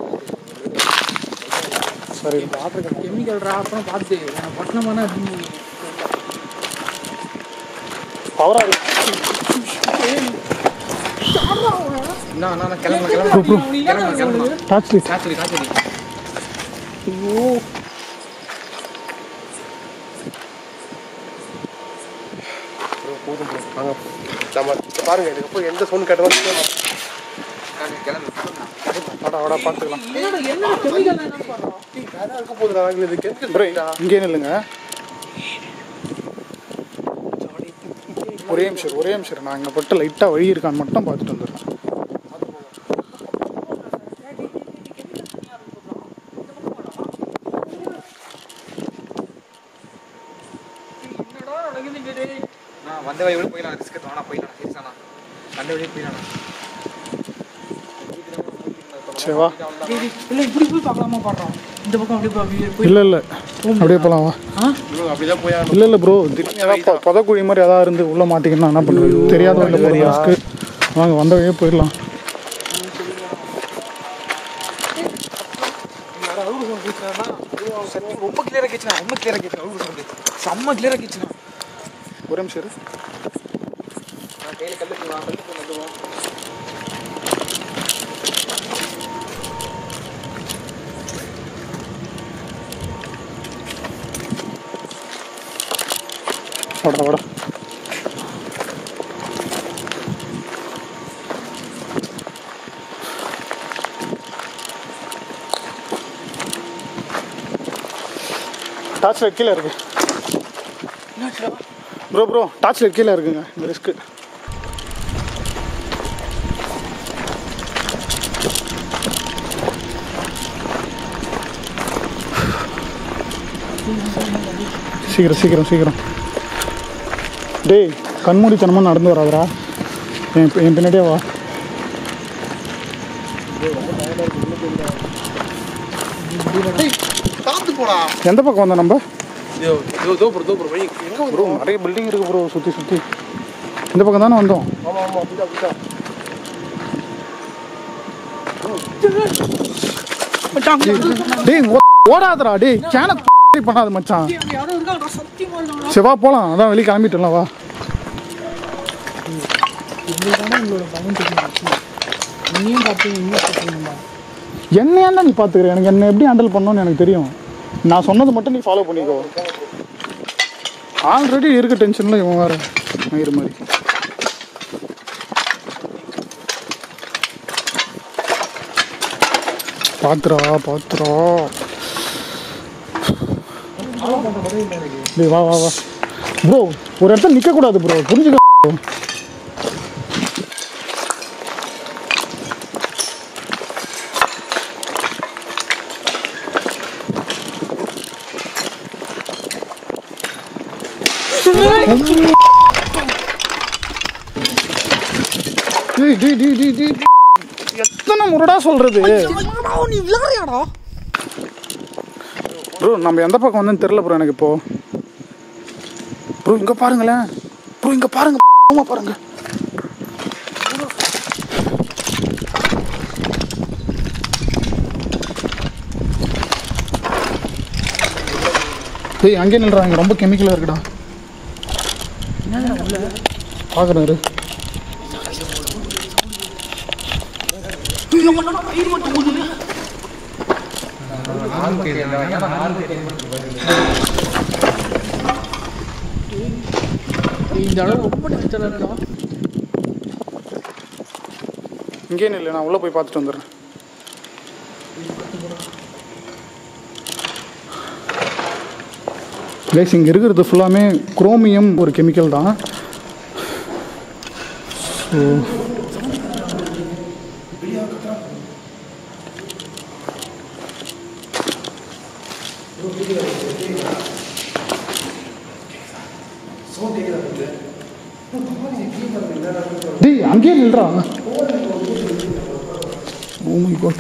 சரி கெமிக்கல்ரா அப்புறம் பார்த்து நான் பட்டணமான அப்படின்னு பவராக இருக்கு நான் நான் கிளம்புறேன் கிளம்புறேன் கிளம்புறேன் கிளம்புறேன் டார்ச் லைட் காய்ச்சல் காய்ச்சல் போதும் bro. வாங்க நம்ம இப்ப பாருங்க இதுக்கப்புறம் எந்த சவுண்ட் கேட்டாலும் கிளம்பு வாடா வாடா பார்த்துக்கலாம் யாரா இருக்க போகுது நாங்கள் இது கெமிக்கல் ப்ரோ இங்கே நில்லுங்க ஒரே நிமிஷம் ஒரே நிமிஷம் நான் இங்கே பட்டு லைட்டாக வழி இருக்கான்னு மட்டும் பார்த்துட்டு வந்துடுறேன் நான் வந்த வழி கூட போயிடலாம் ரிஸ்க் வேணா போயிடலாம் சீரியஸானா வந்த வழியே போயிடலாம் சரி வா இல்லை இப்படி போய் பார்க்கலாமா பாடுறோம் இந்த பக்கம் அப்படியே போய் போய் இல்லை இல்லை அப்படியே போகலாம் வா அப்படிதான் போய் இல்லை இல்லை ப்ரோ திடீர்னு ஏதாவது பொ- புதக்குழி மாதிரி ஏதாவது இருந்து உள்ளே மாட்டிக்கணும் என்ன பண்ணுறது தெரியாத வழியில் ரிஸ்க்கு வாங்க வந்த வழியே போயிடலாம் ரொம்ப கிளியரா கேச்சுனா ரொம்ப கிளியரா கேச்சுனா அவ்வளோ சொல்லு செம்ம கிளியரா கேச்சுனா ஒரு நிமிஷம் இரு. நான் கையில கல்லு போடுவேன் கல்லு போய் நடுவோம் வாடா வாடா டார்ச் லைட் கீழே இருக்கு ப்ரோ ப்ரோ டார்ச் லைட் கீழே இருக்குங்க இந்த ரிஸ்க்கு சீக்கிரம் சீக்கிரம் சீக்கிரம் டேய் கண்மூடித்தனமாக நடந்து வராதடா என் பி- என் பின்னாடியே வா பார்த்து போடா எந்த பக்கம் வந்தோம் நம்ம இதோ இதோ இதோ ப்ரோ இதோ ப்ரோ வழி எங்க ப்ரோ நிறைய பில்டிங் இருக்கு ப்ரோ சுற்றி சுற்றி இந்த பக்கம் தானே வந்தோம் ஆமா ஆமா அப்படிதான் அப்படிதான் டேய் ஓ- ஓடாதடா டேய் கேன பண்ணாத மச்சான் யாரும் இருக்காங்க சத்தியமா இருக்காங்க சரி வா போகலாம் அதான் வெளியே கிளம்பிட்டலாம் வா இதுதானே உங்களோட பயம் தெரியும் நீயும் பார்த்தீங்க இன்னும் பார்த்தீங்களா என்ன ஏன்டா நீ பார்த்துக்கிற எனக்கு என்ன எப்படி ஹேண்டில் பண்ணணும்னு எனக்கு தெரியும் நான் சொன்னது மட்டும் நீ ஃபாலோ பண்ணிக்கோ ஆல்ரெடி இருக்க டென்ஷனில் இவன் வேறு மயிறு மாதிரி பாத்துரா பாத்துரா டேய் வா வா வா ப்ரோ ஒரு இடத்துல நிற்கக்கூடாது ப்ரோ புரிஞ்சுக்க bro. டேய் டேய் டேய் டேய் டேய் எத்தனை முறைடா சொல்றது நீ விளாடுறியாடா ப்ரோ நம்ம எந்த பக்கம் வந்தோன்னு தெரில ப்ரோ எனக்கு இப்போ ப்ரோ இங்க பாருங்களேன் ப்ரோ இங்க பாருங்க ஆமா பாருங்க டேய் அங்கே நில்றாங்க ரொம்ப கெமிக்கலாக இருக்குடா பார்க்குறேன் இரு. இந்த அளவு ரொம்ப டேஞ்சராக இருக்கா இங்கே நில்லு நான் உள்ளே போய் பார்த்துட்டு வந்துடுறேன் கைஸ் இங்கே இருக்கிறது ஃபுல்லாமே குரோமியம் ஒரு கெமிக்கல் தான் ஸோ டேய் அங்கேயே நில்றா ஓ மை காட்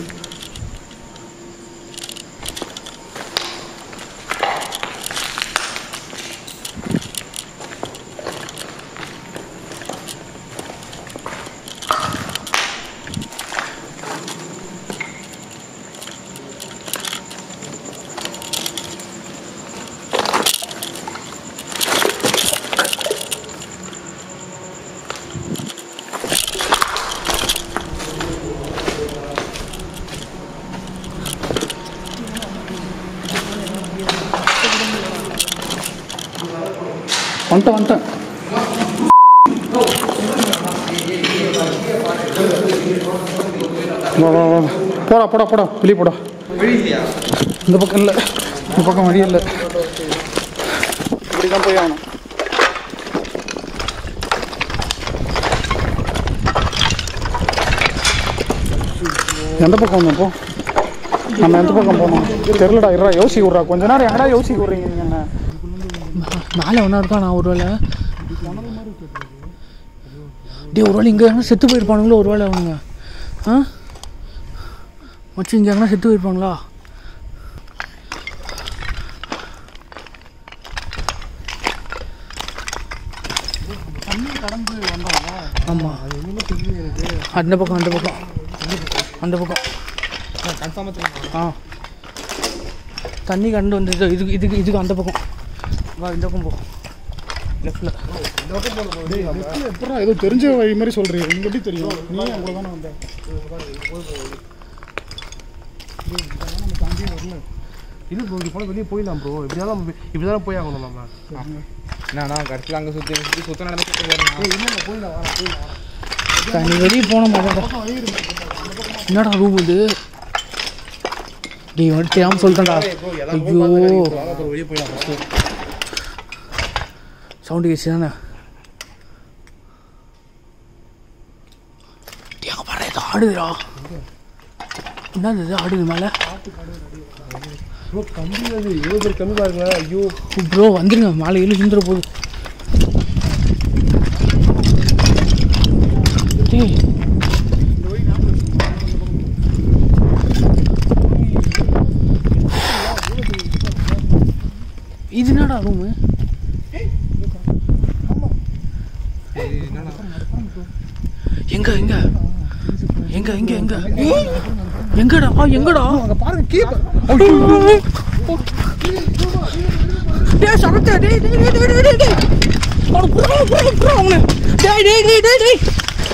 வந்துட்டேன் வந்துட்டேன் வா வா வா போடா போடா போடா வெளியே போடா இந்த பக்கம் இல்லை இந்த பக்கம் வழி இல்லை இப்படி தான் போய் ஆகணும் எந்த பக்கம் வந்தோம் போ நம்ம எந்த பக்கம் போனோம் தெரிலடா இருடா யோசிக்க விட்றா கொஞ்ச நேரம் எங்கடா யோசிக்க விட்றீங்க நீங்கள் என்ன மேலே ஒன்றா இருக்கா நான் ஒரு வேளை டே ஒரு வேளை இங்கே எங்கன்னா செத்து போயிருப்பானுங்களோ ஒரு வேளை அவனுங்க ஆ மச்சி இங்கே எங்கன்னா செத்து போயிருப்பாங்களா ஆமாம் அந்த பக்கம் அந்த பக்கம் அந்த பக்கம் ஆ தண்ணி கண்டு வந்து இது- இதுக்கு இதுக்கு இதுக்கு அந்த பக்கம் வா இந்த பக்கம் போ லெஃப்டில் எப்படா ஏதோ தெரிஞ்ச வழி மாதிரி சொல்கிறீங்க உங்களுக்கு எப்படி தெரியும் நீ அவ்வளோ தானே வந்த இது ப்ரோ இது போல வெளியே போயிடலாம் ப்ரோ இப்படி தான் இப்படி தானே போய் ஆகணும் நம்ம என்னண்ணா கடைசியில் அங்கே சுற்றி சுற்றி சுத்த நடந்து சுத்த போகிறேன் நீ வெளியே போன மாதிரி என்னடா ரூம் இது டேய் வந்து தெரியாமல் சொல்லிட்டேன்டா ஐயோ வெளியே போயிடலாம் ஃபஸ்ட்டு சவுண்டு கேச்சு தானே டேய் அங்கே பாரு ஏதோ ஆடுதுடா என்னது இது ஆடுது மேலே ப்ரோ கம்பி அது எவ்வளோ பேர் கம்மி பாருங்க ஐயோ ப்ரோ வந்துருங்க மேலே எழுதி சுந்துற போகுது டேய் இது என்னடா ரூமு எங்க எங்க எங்க எங்க எங்க எங்கடா எங்கடா அங்க பாருங்க கீப் டேய் சரத்து டேய் டேய் டேய் டேய் டேய் டேய் அவன புறா புறா புறா அவன டேய் டேய் டேய் டேய் டேய்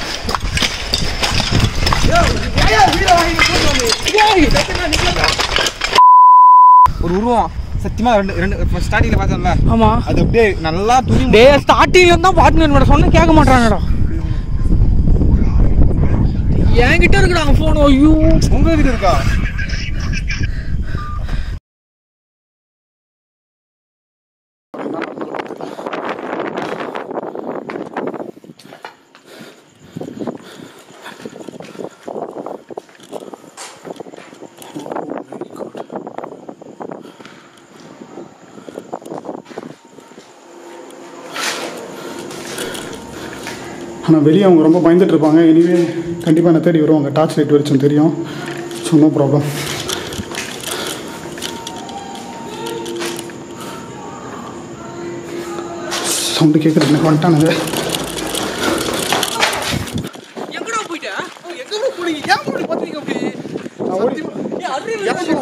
ஒரு உருவம் சத்தியமா ரெண்டு ரெண்டு ஸ்டார்டிங்கில் பார்த்தோம்ல ஆமா அது அப்படியே நல்லா துணி டேய் ஸ்டார்டிங்ல இருந்தா பார்ட்னர் மேடம் சொன்ன கேட்க மாட்டாங்கடா என்கிட்ட இருக்குடா ஃபோன் ஐயோ உங்க கிட்ட இருக்கா ஆனால் வெளியே அவங்க ரொம்ப பயந்துட்டு இருப்பாங்க எனிவே கண்டிப்பாக என்ன தேடி வருவாங்க டார்ச் லைட் வெளிச்சம் தெரியும் ஸோ நோ ப்ராப்ளம் சவுண்டு கேட்குறது எனக்கு வந்துட்டானுங்க எங்கடா போயிட்ட எங்க ப்ரோ போனீங்க ஏன் ப்ரோ பாத்தீங்க அப்படி ஏய் அட்ரீனல்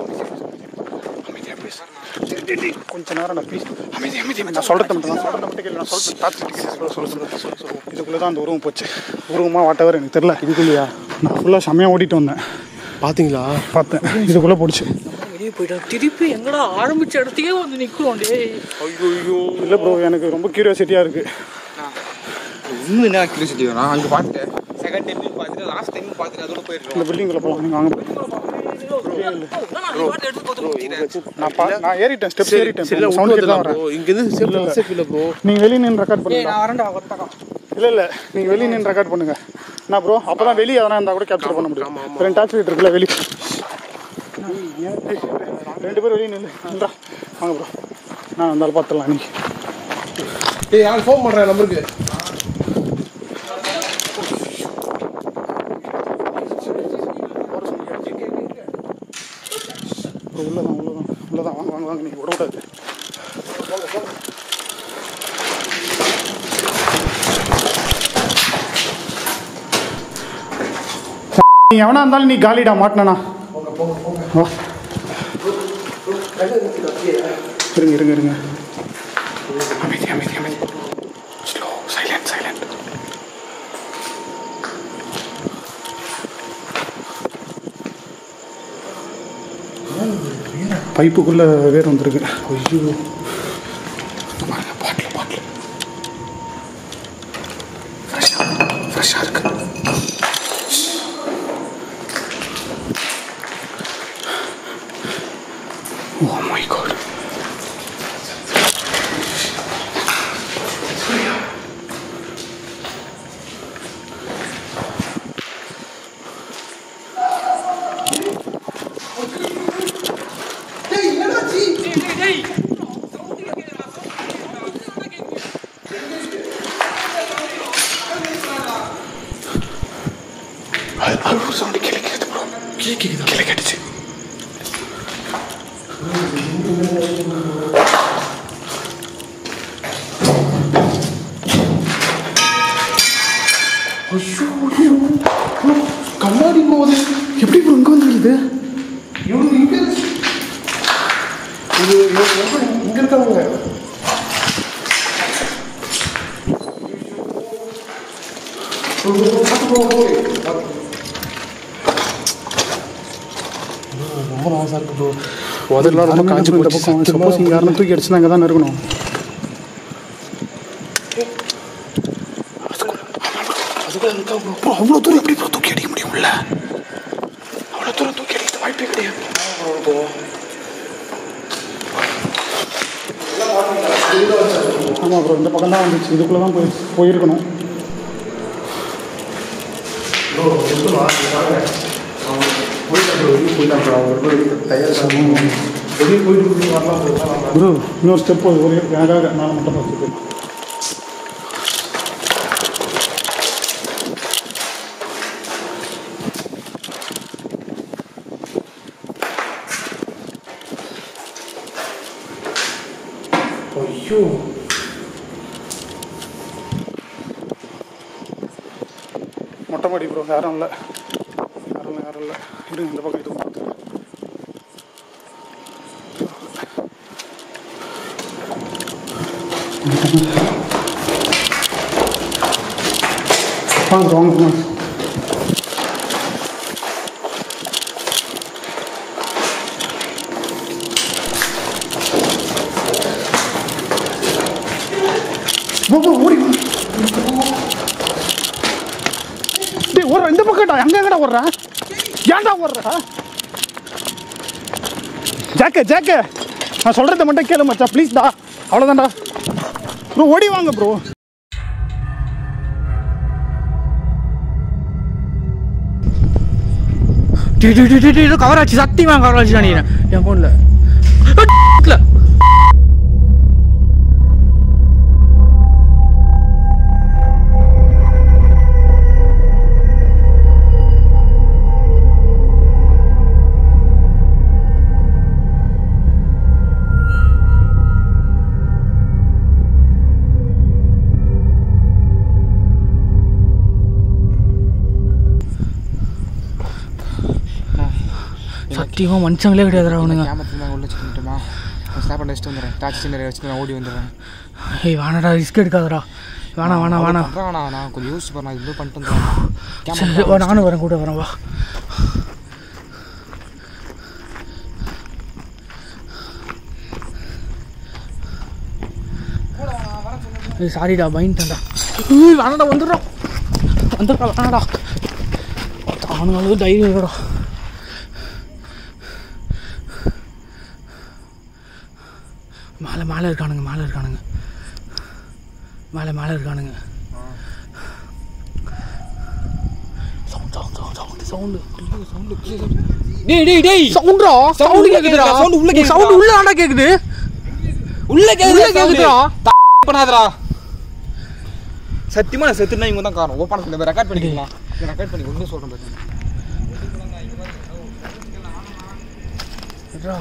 கொஞ்ச நேரம் நான் ப்ளீஸ் அமைதி அமைதி நான் சொல்கிறத மட்டும் தான் சொல்கிறத மட்டும் கேள்வி நான் சொல்கிறேன் டார்ச் லைட் கேட்குறது சொல்ல சொல்ல இதுக்குள்ளே தான் அந்த உருவம் போச்சு உருவமாக வாட்டவர் எனக்கு தெரில இதுக்குள்ளேயா நான் ஃபுல்லாக செம்மையாக ஓட்டிட்டு வந்தேன் பார்த்தீங்களா பார்த்தேன் இதுக்குள்ளே போடுச்சு வெளியே போயிட்டோம் திருப்பி எங்கடா ஆரம்பிச்ச இடத்துக்கே வந்து நிக்கிறோம் டேய் இல்லை ப்ரோ எனக்கு ரொம்ப கியூரியாசிட்டியாக இருக்குது இன்னும் என்ன கியூரியாசிட்டி வேணும் அங்கே பார்த்துட்டேன் செகண்ட் டைம் பார்த்துட்டு லாஸ்ட் டைம் பார்த்துட்டு அதோட போயிடுறோம் இந்த பில்டிங்குள்ளே போகலாம் நீங்கள் வாங்க நான் பா நான் ஏறிட்டேன் ஸ்டெப்ஸ் ஏறிட்டேன் சரி சவுண்ட் விட்டு கேட்டு தான் வந்துடலாம் வரேன் ப்ரோ இங்கேருந்து சேஃப் சேஃப் இல்லை ப்ரோ நீங்கள் வெளியே நின்று ரெக்கார்ட் பண்ணுங்க நான் வரேன்டா ஒத்தக்கா இல்லை இல்லை நீங்கள் வெளியே நின்று ரெக்கார்ட் பண்ணுங்க நான் ப்ரோ அப்போ தான் வெளியே எதனா இருந்தால் கூட கேப்சர் பண்ண முடியும் ரெண்டு டார்ச் லைட் இருக்குல்ல வெளியே ரெண்டு பேரும் வெளியே நில்லு நின்றா வாங்க ப்ரோ நான் வந்தாலும் பார்த்துடலாம் இன்னைக்கு ஏய் யார் ஃபோன் பண்ணுறேன் நம்பருக்கு ப்ரோ உள்ளதான் உள்ளதான் உள்ளதான் வாங்க வாங்க வாங்க நீங்கள் விடக்கூடாது நீ எவனா இருந்தாலும் நீ காலிடா மாட்டினா வா இருங்க இருங்க இருங்க அமைதி அமைதி அமைதி ஸ்லோ சைலண்ட் சைலண்ட் பைப்புக்குள்ள வேர் வந்திருக்கு ஐயோ பாருங்க பாட்டில் பாட்டில் ஃப்ரெஷ்ஷாக ஃப்ரெஷ்ஷாக இருக்கு ஓ மை காட் அழுவு சவுண்டு கீழே கேட்குது ப்ரோ கீழே கேட்குது கீழே கேட்டுச்சு ஐயோ ஐயோ ப்ரோ கண்ணாடி ப்ரோ அது எப்படி ப்ரோ இங்கே வந்து இது இவங்க இங்கே இது இங்கே இருக்காங்க ரொம்ப மாசாக இருக்கு ப்ரோ அதெல்லாம் ரொம்ப காஞ்சி இந்த பக்கம் சப்போஸ் இங்கே யாரும் தூக்கி அடிச்சுனா அங்கே தானே இருக்கணும் அதுக்குள்ள இருக்கா ப்ரோ ப்ரோ அவ்வளோ தூரம் எப்படி ப்ரோ தூக்கி அடிக்க முடியும்ல அவ்வளோ தூரம் தூக்கி அடிக்க வாய்ப்பே கிடையாது ஆமாம் ப்ரோ இந்த பக்கம் தான் வந்துச்சு இதுக்குள்ளே தான் போய் போயிருக்கணும் ப்ரோ இன்னொரு ஸ்டெப் ஒரு எனக்காக நான் மட்டும் பார்த்துட்டு ஐயோ மொட்டை மாடி ப்ரோ யாரும் இல்லை யாரும் இல்லை யாரும் இல்லை இருங்க இந்த பக்கம் இது பார்த்து வாங்க bro, வாங்க வாங்க போ, போ, ஓடி வா. டேய் ஓடுற இந்த பக்கம்டா எங்க எங்கடா ஓடுற ஏன்டா ஓடுற ஜாக்க ஜாக்க நான் சொல்றத மட்டும் கேளு மச்சான் ப்ளீஸ்டா அவ்வளோதான்டா ப்ரோ ஓடி வாங்க ப்ரோ கவர் ஆச்சு சத்தியமா கவர் ஆச்சு நினைக்கிறேன் என் ஃபோனில் சத்தியமா மனுஷங்களே கிடையாதுடா அவனுங்க கேமரா உள்ள வச்சுட்டுமா ஸ்னாப் பண்ண வச்சுட்டு வந்துடுறேன் டாச் சின்ன வச்சுட்டு நான் ஓடி வந்துடுறேன் ஏய் வேணாடா ரிஸ்க் எடுக்காதடா வேணாம் வேணாம் வேணாம் பண்ணுறாங்கண்ணா நான் கொஞ்சம் யோசிச்சு பாரு நான் இது பண்ணிட்டு வந்துடுறேன் சரி வா, நானும் வரேன் கூட வரேன் வா ஏய் சாரிடா பயந்துட்டேன்டா ஏய் வேணாடா வந்துடுறோம் வந்துடுறா வேணாடா அவனுங்களுக்கு தைரியம் இல்லைடா மேலே மேலே இருக்கானுங்க மேலே இருக்கானுங்க மேலே மேலே இருக்கானுங்க sound sound sound sound sound டேய் டேய் டேய் சவுண்ட்ரா சவுண்ட் உள்ள கேக்குதுடா கேக்குதுடா, sound உள்ள கேக்குதுடா. சவுண்ட் உள்ள ஆண்டா கேக்குது உள்ள உள்ள கேக்குதுடா பண்ணாதடா சத்தியமா நான் செத்துனா இவங்க தான் காரணம் ஓப்பனா சொல்லி ரெக்கார்ட் பண்ணிக்கலாம் ரெக்கார்ட் பண்ணி ஒண்ணு சொல்றேன் பாரு விட்றா.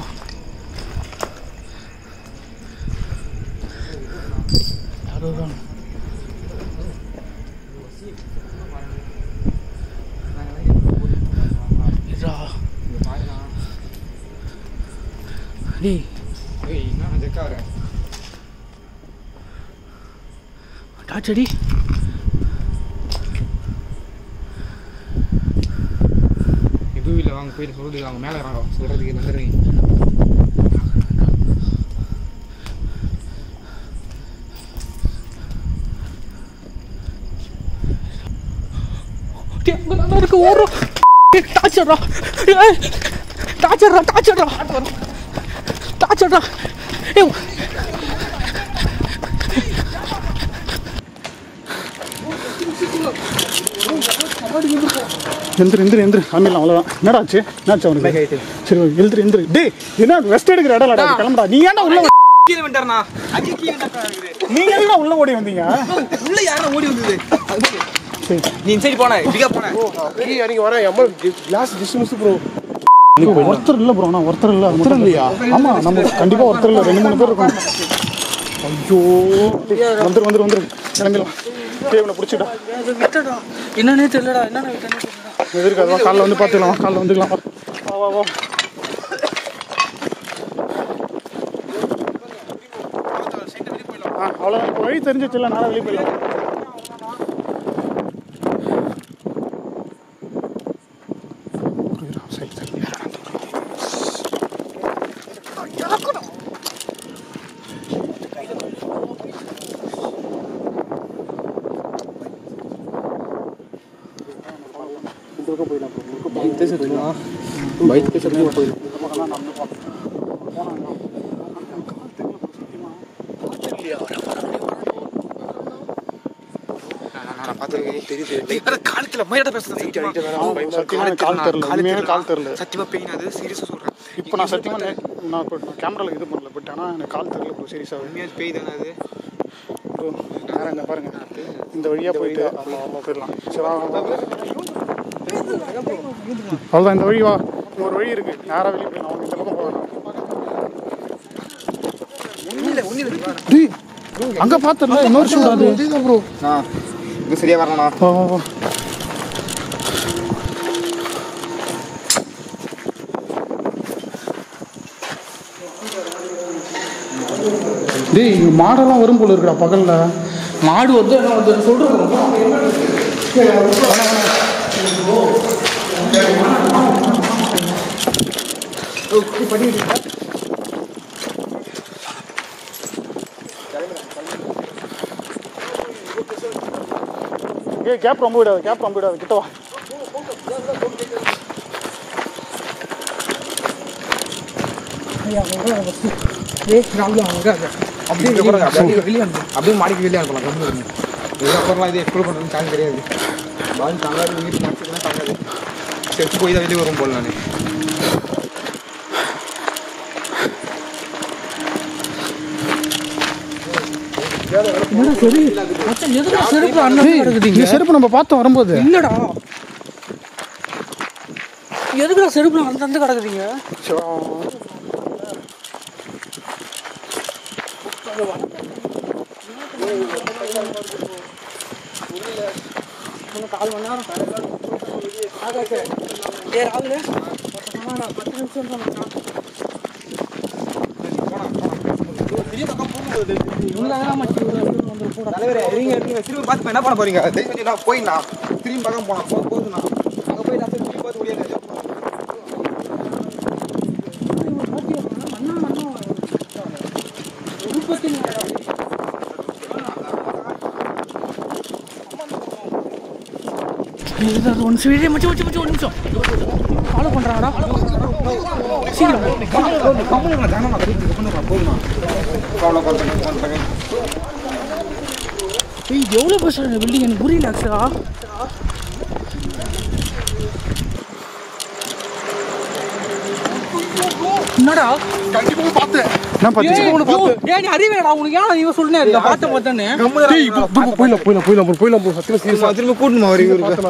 யாரோ இருக்காங்க. விட்றா. டேய் ஏய் நான் ஜெக்கா வரேன் டாச்சடி எதுவும் இல்லை வாங்க போயிட்டு சொல்றதுக்கு அவங்க மேலே வராங்க சொல்றதுக்கு வந்துடுறீங்க டேய், அங்க நல்லா இருக்கு ஓடுறோம் டேய், டார்ச்சர்டா ஏய், டார்ச்சர்டா டார்ச்சர்டா டார்ச்சர்டா ஏய் எந்திரு எந்திரு எந்திரு அம்மிடலாம் அவ்வளோதான் என்னடா ஆச்சு என்னாச்சு அவனுக்கு சரி எழுந்திரு எந்திரு டேய் என்ன ரெஸ்ட் எடுக்கிற இடம் இல்லடா கிளம்புடா நீ ஏன்டா உள்ள வ- கீழே வந்துட்டாருண்ணா அங்கே கீழே வந்துட்டாரு நீங்க எதுக்குடா உள்ள ஓடி வந்தீங்க உள்ள யாரும் ஓடி வந்தது சரி நீ சைடு போன பிகா போன இறங்கி வரேன் எம்மா கிளாஸ் டிஷ் மிஸ் ப்ரோ ஒருத்தர் இல்ல ப்ரோ நான் ஒருத்தர் இல்ல ஒருத்தர் இல்லையா ஆமா நம்ம கண்டிப்பா ஒருத்தர் இல்ல ரெண்டு மூணு பேர் இருக்கோம் ஐயோ வந்துரு வந்துரு வந்துரு கிளம்பிடலாம் டேய் இவனை பிடிச்சிடா விட்டடா என்னன்னே தெரியலடா என்னன்னு விட்டனே தெரியலடா எதிர்க்கு அதுவா காலைல வந்து பார்த்துக்கலாம் காலைல வந்துக்கலாம் வா வா வா ஆ அவ்வளோதான் இப்போ வழி தெரிஞ்சிச்சுல நாளை வெளியே போயிடலாம் புரியுதா? சரி சரி காலத்துல மயிரட பேசுறேன் சத்தியமா எனக்கு கால் தெரில உண்மையாவே கால் தெரில சத்தியமா பெயின் அது சீரியஸா சொல்றேன் இப்போ நான் சத்தியமா நே- நான் இப்போ கேமராவில் இது பண்ணல பட் ஆனால் எனக்கு கால் தெரில ப்ரோ சீரியஸாகவே உண்மையா பேய் தானே அது ப்ரோ நேரம் இங்கே பாருங்க இந்த வழியாக போயிட்டு போயிடலாம் சரி வா, வா, வா. அவ்வளோதான் இந்த வழி வா இங்க ஒரு வழி இருக்கு நேராக வெளியே போயிடலாம் அவங்க இந்த பக்கம் போகலாம் டேய் அங்கே பார்த்துடல இன்னொரு ஷூட் அது ப்ரோ ஆ இது சரியா வரணும்ண்ணா வா வா வா டேய் இங்க மாடெல்லாம் வரும் போல இருக்குடா பகல்ல மாடு வந்து என்ன வந்து சொல்றேன் ஏய் கேப் ரொம்ப விடாது கேப் ரொம்ப விடாது கிட்ட வா ஏய் ராகுல் அவங்க அப்படியே வெளியே பாருங்க, அப்படியே வெளியே வந்து அப்படியே மாடிக்கு வெளியே அனுப்பலாம் கம்மி இருங்க இதுக்கப்புறம்லாம் இது எக்ஸ்ப்ளோர் பண்ணுறதுக்கு சான்ஸ் கிடையாது பால் தாங்காது வீட்டு மாடிச்சுலாம் தாங்காது செத்து போய் தான் வெளியே வரும் போல் நான் என்னடா சரி மச்சான் எதுக்கு செருப்பு அண்ணன் கிடக்குதுங்க இந்த செருப்பு நம்ம பார்த்தோம் வரும்போது இல்லடா எதுக்குடா செருப்பு அந்த அந்த கிடக்குதுங்க சரி, வா, வா, வா. கால் மணி நேரம் ஏ ராகுல் பத்து நிமிஷம் தான் மச்சான். இவ்வளோ மச்சான் இவ்வளோ வந்துடும் போடா தலைவரே இருங்க இருங்க திரும்பி பார்த்து என்ன பண்ண போறீங்க தயவு செஞ்சு நான் போயிண்ணா திரும்பி பார்க்க போனா போ போதுண்ணா அங்கே போய் நான் திரும்பி பார்த்து முடியாது இது ஒன்று சரி மச்சி மச்சி மச்சி ஒரு நிமிஷம் ஃபாலோ பண்ணுறாங்கடா சீக்கிரம் ஏய் இது எவ்வளோ பேசுகிறேன் பில்டிங் எனக்கு புரியல ஆக்சுவலா என்னடா கண்டிப்பா பார்த்தேன் நான் பார்த்து ஏய், யோ, ஏய், நீ அறிவேடா உனக்கு ஏன் இவன் சொல்லுனே இல்ல பார்த்த பார்த்தேன்னு டேய் இப்போ இப்போ போயிடலாம் போயிடலாம் போயிடலாம் bro, போயிடலாம் bro. சத்தியமா serious ஆ. திரும்ப கூட்டணுமா ஒரு இவருக்கு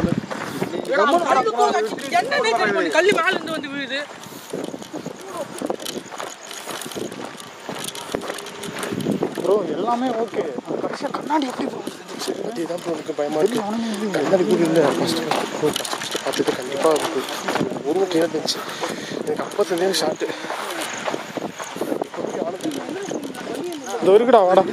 என்னன்னே தெரிய மாட்டேங்குது. கல்லு மேல இருந்து வந்து விழுது ப்ரோ எல்லாமே ஓகே கடைசியா கண்ணாடி எப்படி ப்ரோ இதுதான் bro எனக்கு பயமா இருக்கு கண்ணாடி கூட இல்லை ஃபர்ஸ்ட் ஃபர்ஸ்ட் பார்த்துட்டு கண்டிப்பாக ஒரு கிளியர் இருந்துச்சு எனக்கு அப்போ தெரிஞ்ச ஷார்ட்டு இது இருக்குடா வாடா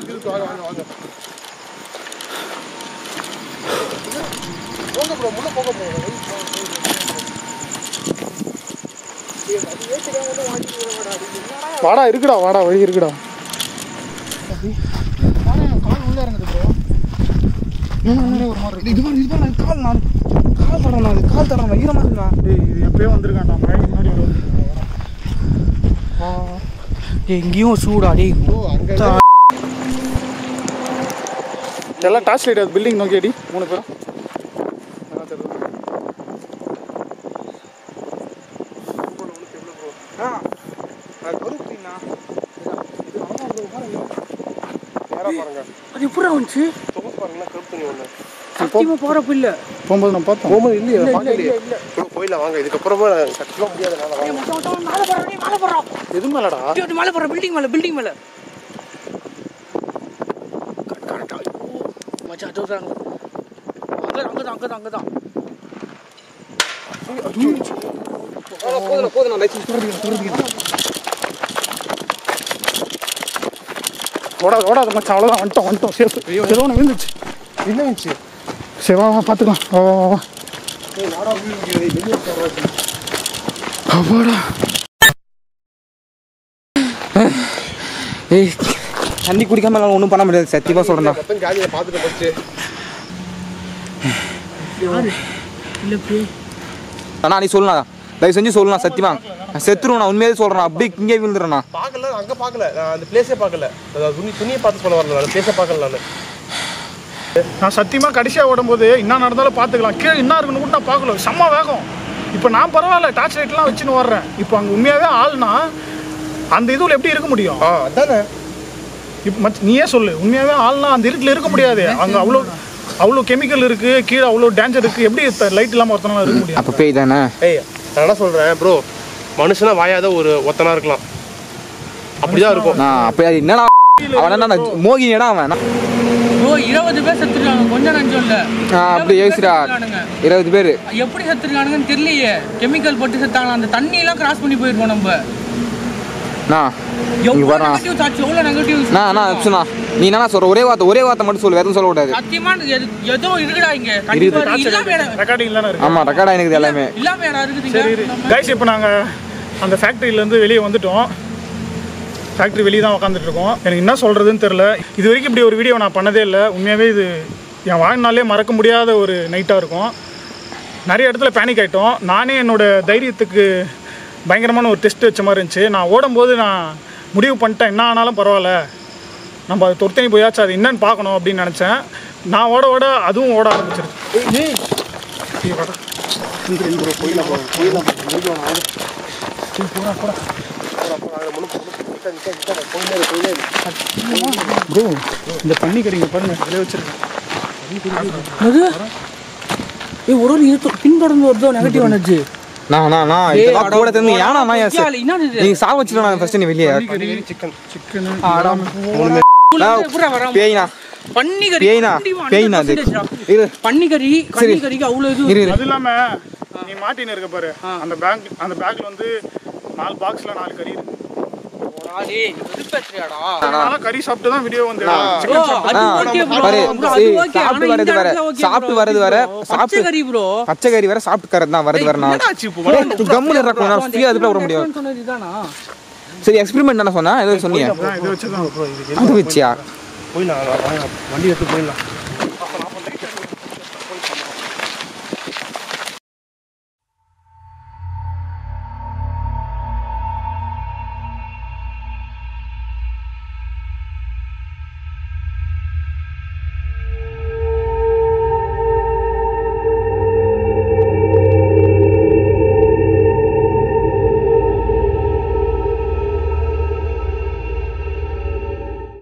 வாடா இருக்குடா வாடா வழி இருக்குடா இது பாரு இது பாரு கால் நான் கால் தரேன் அது கால் தரேன் ஈரமா இருக்குண்ணா டேய் இது எப்பயோ வந்திருக்கான்டா மழை முன்னாடி வருது டேய் இங்கேயும் சூடா டேய் எல்லாம் டார்ச் லைட் அது பில்டிங் நோக்கி அடி மூணு பேரும் அது எப்படி வந்துச்சு தொகுப்பு பாருங்களா கருப்பு தண்ணி ஒன்று சத்தியமா போறப்ப இல்ல போகும்போது நான் பார்த்தோம் போகும்போது இல்லையே பார்க்கலையே ப்ரோ போயிடலாம் வாங்க இதுக்கப்புறமா சத்தியமாக முடியாதனால வாங்க மொத்தம் மொத்தம் மேல போறா டேய் மேல போறா எது மேலடா டேய், அது மேல போறா பில்டிங் மேல பில்டிங் மேல மச்சான் அதோ தான் அங்க அங்க தான் அங்க தான் போதும் போதும் நான் லைசன்ஸ் ஓடாது ஓடாது மச்சான் அவ்வளோதான் வந்துட்டோம் வந்துட்டோம் சேஃப் ஏதோ ஒன்று விழுந்துச்சு என்ன இருந்துச்சு சரி வா வா பார்த்துக்கலாம் வா வா வா, வா அப்பாடா ஏய் தண்ணி குடிக்காம நான் ஒன்றும் பண்ண முடியாது சத்தியமா சொல்றேன் மொத்தம் ஜாதியை பார்த்துட்டு ஃபஸ்ட்டு இல்ல ப்ரோ அண்ணா நீ சொல்லலாம் தயவு செஞ்சு சொல்லலாம் சத்தியமா நான் செத்துருவேன் நான் உண்மையாவே சொல்றேன் அப்படியே இங்கே விழுந்துடுறேண்ணா பார்க்கல அங்கே பார்க்கல நான் அந்த பிளேஸே பார்க்கல அதாவது துணி துணியை பார்த்து சொல்ல வரல நான் பிளேஸே பார்க்கல நான் நான் சத்தியமாக கடைசியாக ஓடும்போது என்ன நடந்தாலும் பார்த்துக்கலாம் கீழே என்ன இருக்குன்னு கூட நான் பார்க்கல செம்ம வேகம் இப்போ நான் பரவாயில்ல டார்ச் லைட்லாம் வச்சுன்னு வர்றேன் இப்போ அங்கே உண்மையாகவே ஆள்னா அந்த இதுல எப்படி இருக்க முடியும் ஆ அதானே இப்போ மச் நீயே சொல்லு உண்மையாகவே ஆள்னா அந்த இருட்டில் இருக்க முடியாது அங்கே அவ்வளோ அவ்வளோ கெமிக்கல் இருக்குது கீழே அவ்வளோ டேஞ்சர் இருக்குது எப்படி லைட் இல்லாமல் ஒருத்தனால இருக்க முடியும் அப்போ பேய் தானே ஏய் நான் என்ன சொல்கிறேன் ப்ரோ மனுஷனா வாயாத ஒரு ஒத்தனா இருக்கலாம் அப்படிதான் இருக்கும் நான் அப்போ என்னடா அவன் என்ன மோகினியடா அவன் நான் ப்ரோ இருபது பேர் செத்துருக்காங்க கொஞ்சம் நஞ்சம் இல்ல ஆ, அப்படி இருபது பேர் யோசிடா செத்துருக்கானுங்க. இருபது பேர் எப்படி செத்துருக்கானுங்கன்னு தெரியலையே கெமிக்கல் போட்டு செத்தாங்களா அந்த தண்ணி எல்லாம் கிராஸ் பண்ணி போயிருக்கோம் நம்ம நான் இங்க எவ்வளவு வரேன் நெகட்டிவ் ஆச்சு எவ்வளவு நெகட்டிவ் நான் நான் சொன்னா நீ என்ன சொல்ற ஒரே வார்த்தை ஒரே வார்த்தை மட்டும் சொல்லு வேற எதுவும் சொல்லக்கூடாது சத்தியமா எது- ஏதோ இருக்குடா இங்க கண்டிப்பா இருக்கு. இல்லாம இடம் ரெக்கார்டிங் தானே இருக்கு ஆமா ரெக்கார்ட் ஆயிருக்குது எல்லாமே இல்லாம இடம் சரி இருக்குதுங்க கைஸ் இப்போ நாங்கள் அந்த ஃபேக்ட்ரியிலேருந்து வெளியே வந்துட்டோம் ஃபேக்ட்ரி வெளியே தான் உட்காந்துட்டு இருக்கோம் எனக்கு என்ன சொல்கிறதுன்னு தெரில இது வரைக்கும் இப்படி ஒரு வீடியோ நான் பண்ணதே இல்லை உண்மையாகவே இது என் வாழ்நாளே மறக்க முடியாத ஒரு நைட்டாக இருக்கும் நிறைய இடத்துல பேனிக் ஆகிட்டோம் நானே என்னோட தைரியத்துக்கு பயங்கரமான ஒரு டெஸ்ட் வச்ச மாதிரி இருந்துச்சு நான் ஓடும்போது நான் முடிவு பண்ணிட்டேன் என்ன ஆனாலும் பரவாயில்ல நம்ம அது தொர்த்தனி போயாச்சும் அது என்னன்னு பார்க்கணும் அப்படின்னு நினச்சேன் நான் ஓட ஓட அதுவும் ஓட ஆரம்பிச்சிருச்சு ப்ரோ இந்த பண்ணி கறிங்க பாருங்க அதிலே வச்சிருக்கேன் அது ஏய் ஒரு ஒரு இது பின்தொடர்ந்து வருதோ நெகட்டிவ் எனர்ஜி நான் நான் நான் இதெல்லாம் கூட தெரிஞ்சு ஏன்னா நான் ஏன் ஏய், என்னது இது? நீங்க சாவ வச்சிடலாம் ஃபர்ஸ்ட் நீ வெளியே சிக்கன் சிக்கனு நான் எப்படிடா வராம? பேய்னா பன்னிக்கறி பேய்னா கண்டிப்பா பேய்னா அது 100% டா. இரு பன்னிக்கறி பன்னிக்கறிக்கு அவ்வளவு இது இரு இரு அது இல்லாம நீ மாட்டின்னு இருக்க பாரு அந்த பேக் அந்த பேக்ல வந்து நாலு பாக்ஸ்ல நாலு கறி இருக்கு ஆளே, நீ வெறுப்பேத்துறியாடா? அதனால கறி சாப்பிட்டு தான் வீடியோ வந்து Bro, அது ஆ, okay bro. பாரு, Bro, அது ஏய், okay. ஆனா சாப்பிட்டு வரது இந்த வேற, இடத்துல okay சாப்பிட்டு bro. வரது வேற, bro. சாப்பிட்டு- பச்சை கறி bro. பச்சை கறி வேற சாப்பிட்டு கறது தான் வருது வேற நான் கம்முன்னு இருக்க கொஞ்ச நேரம் ஃப்ரீயா அதுக்குள்ள விட முடியும் Experiment சொன்னது இதானா? சரி எக்ஸ்பெரிமெண்ட் தானே சொன்னா ஏதோ சொன்னியா இதை வச்சு தான் அது வச்சியா போயிடலாம் வண்டி எடுத்து போயிடலாம்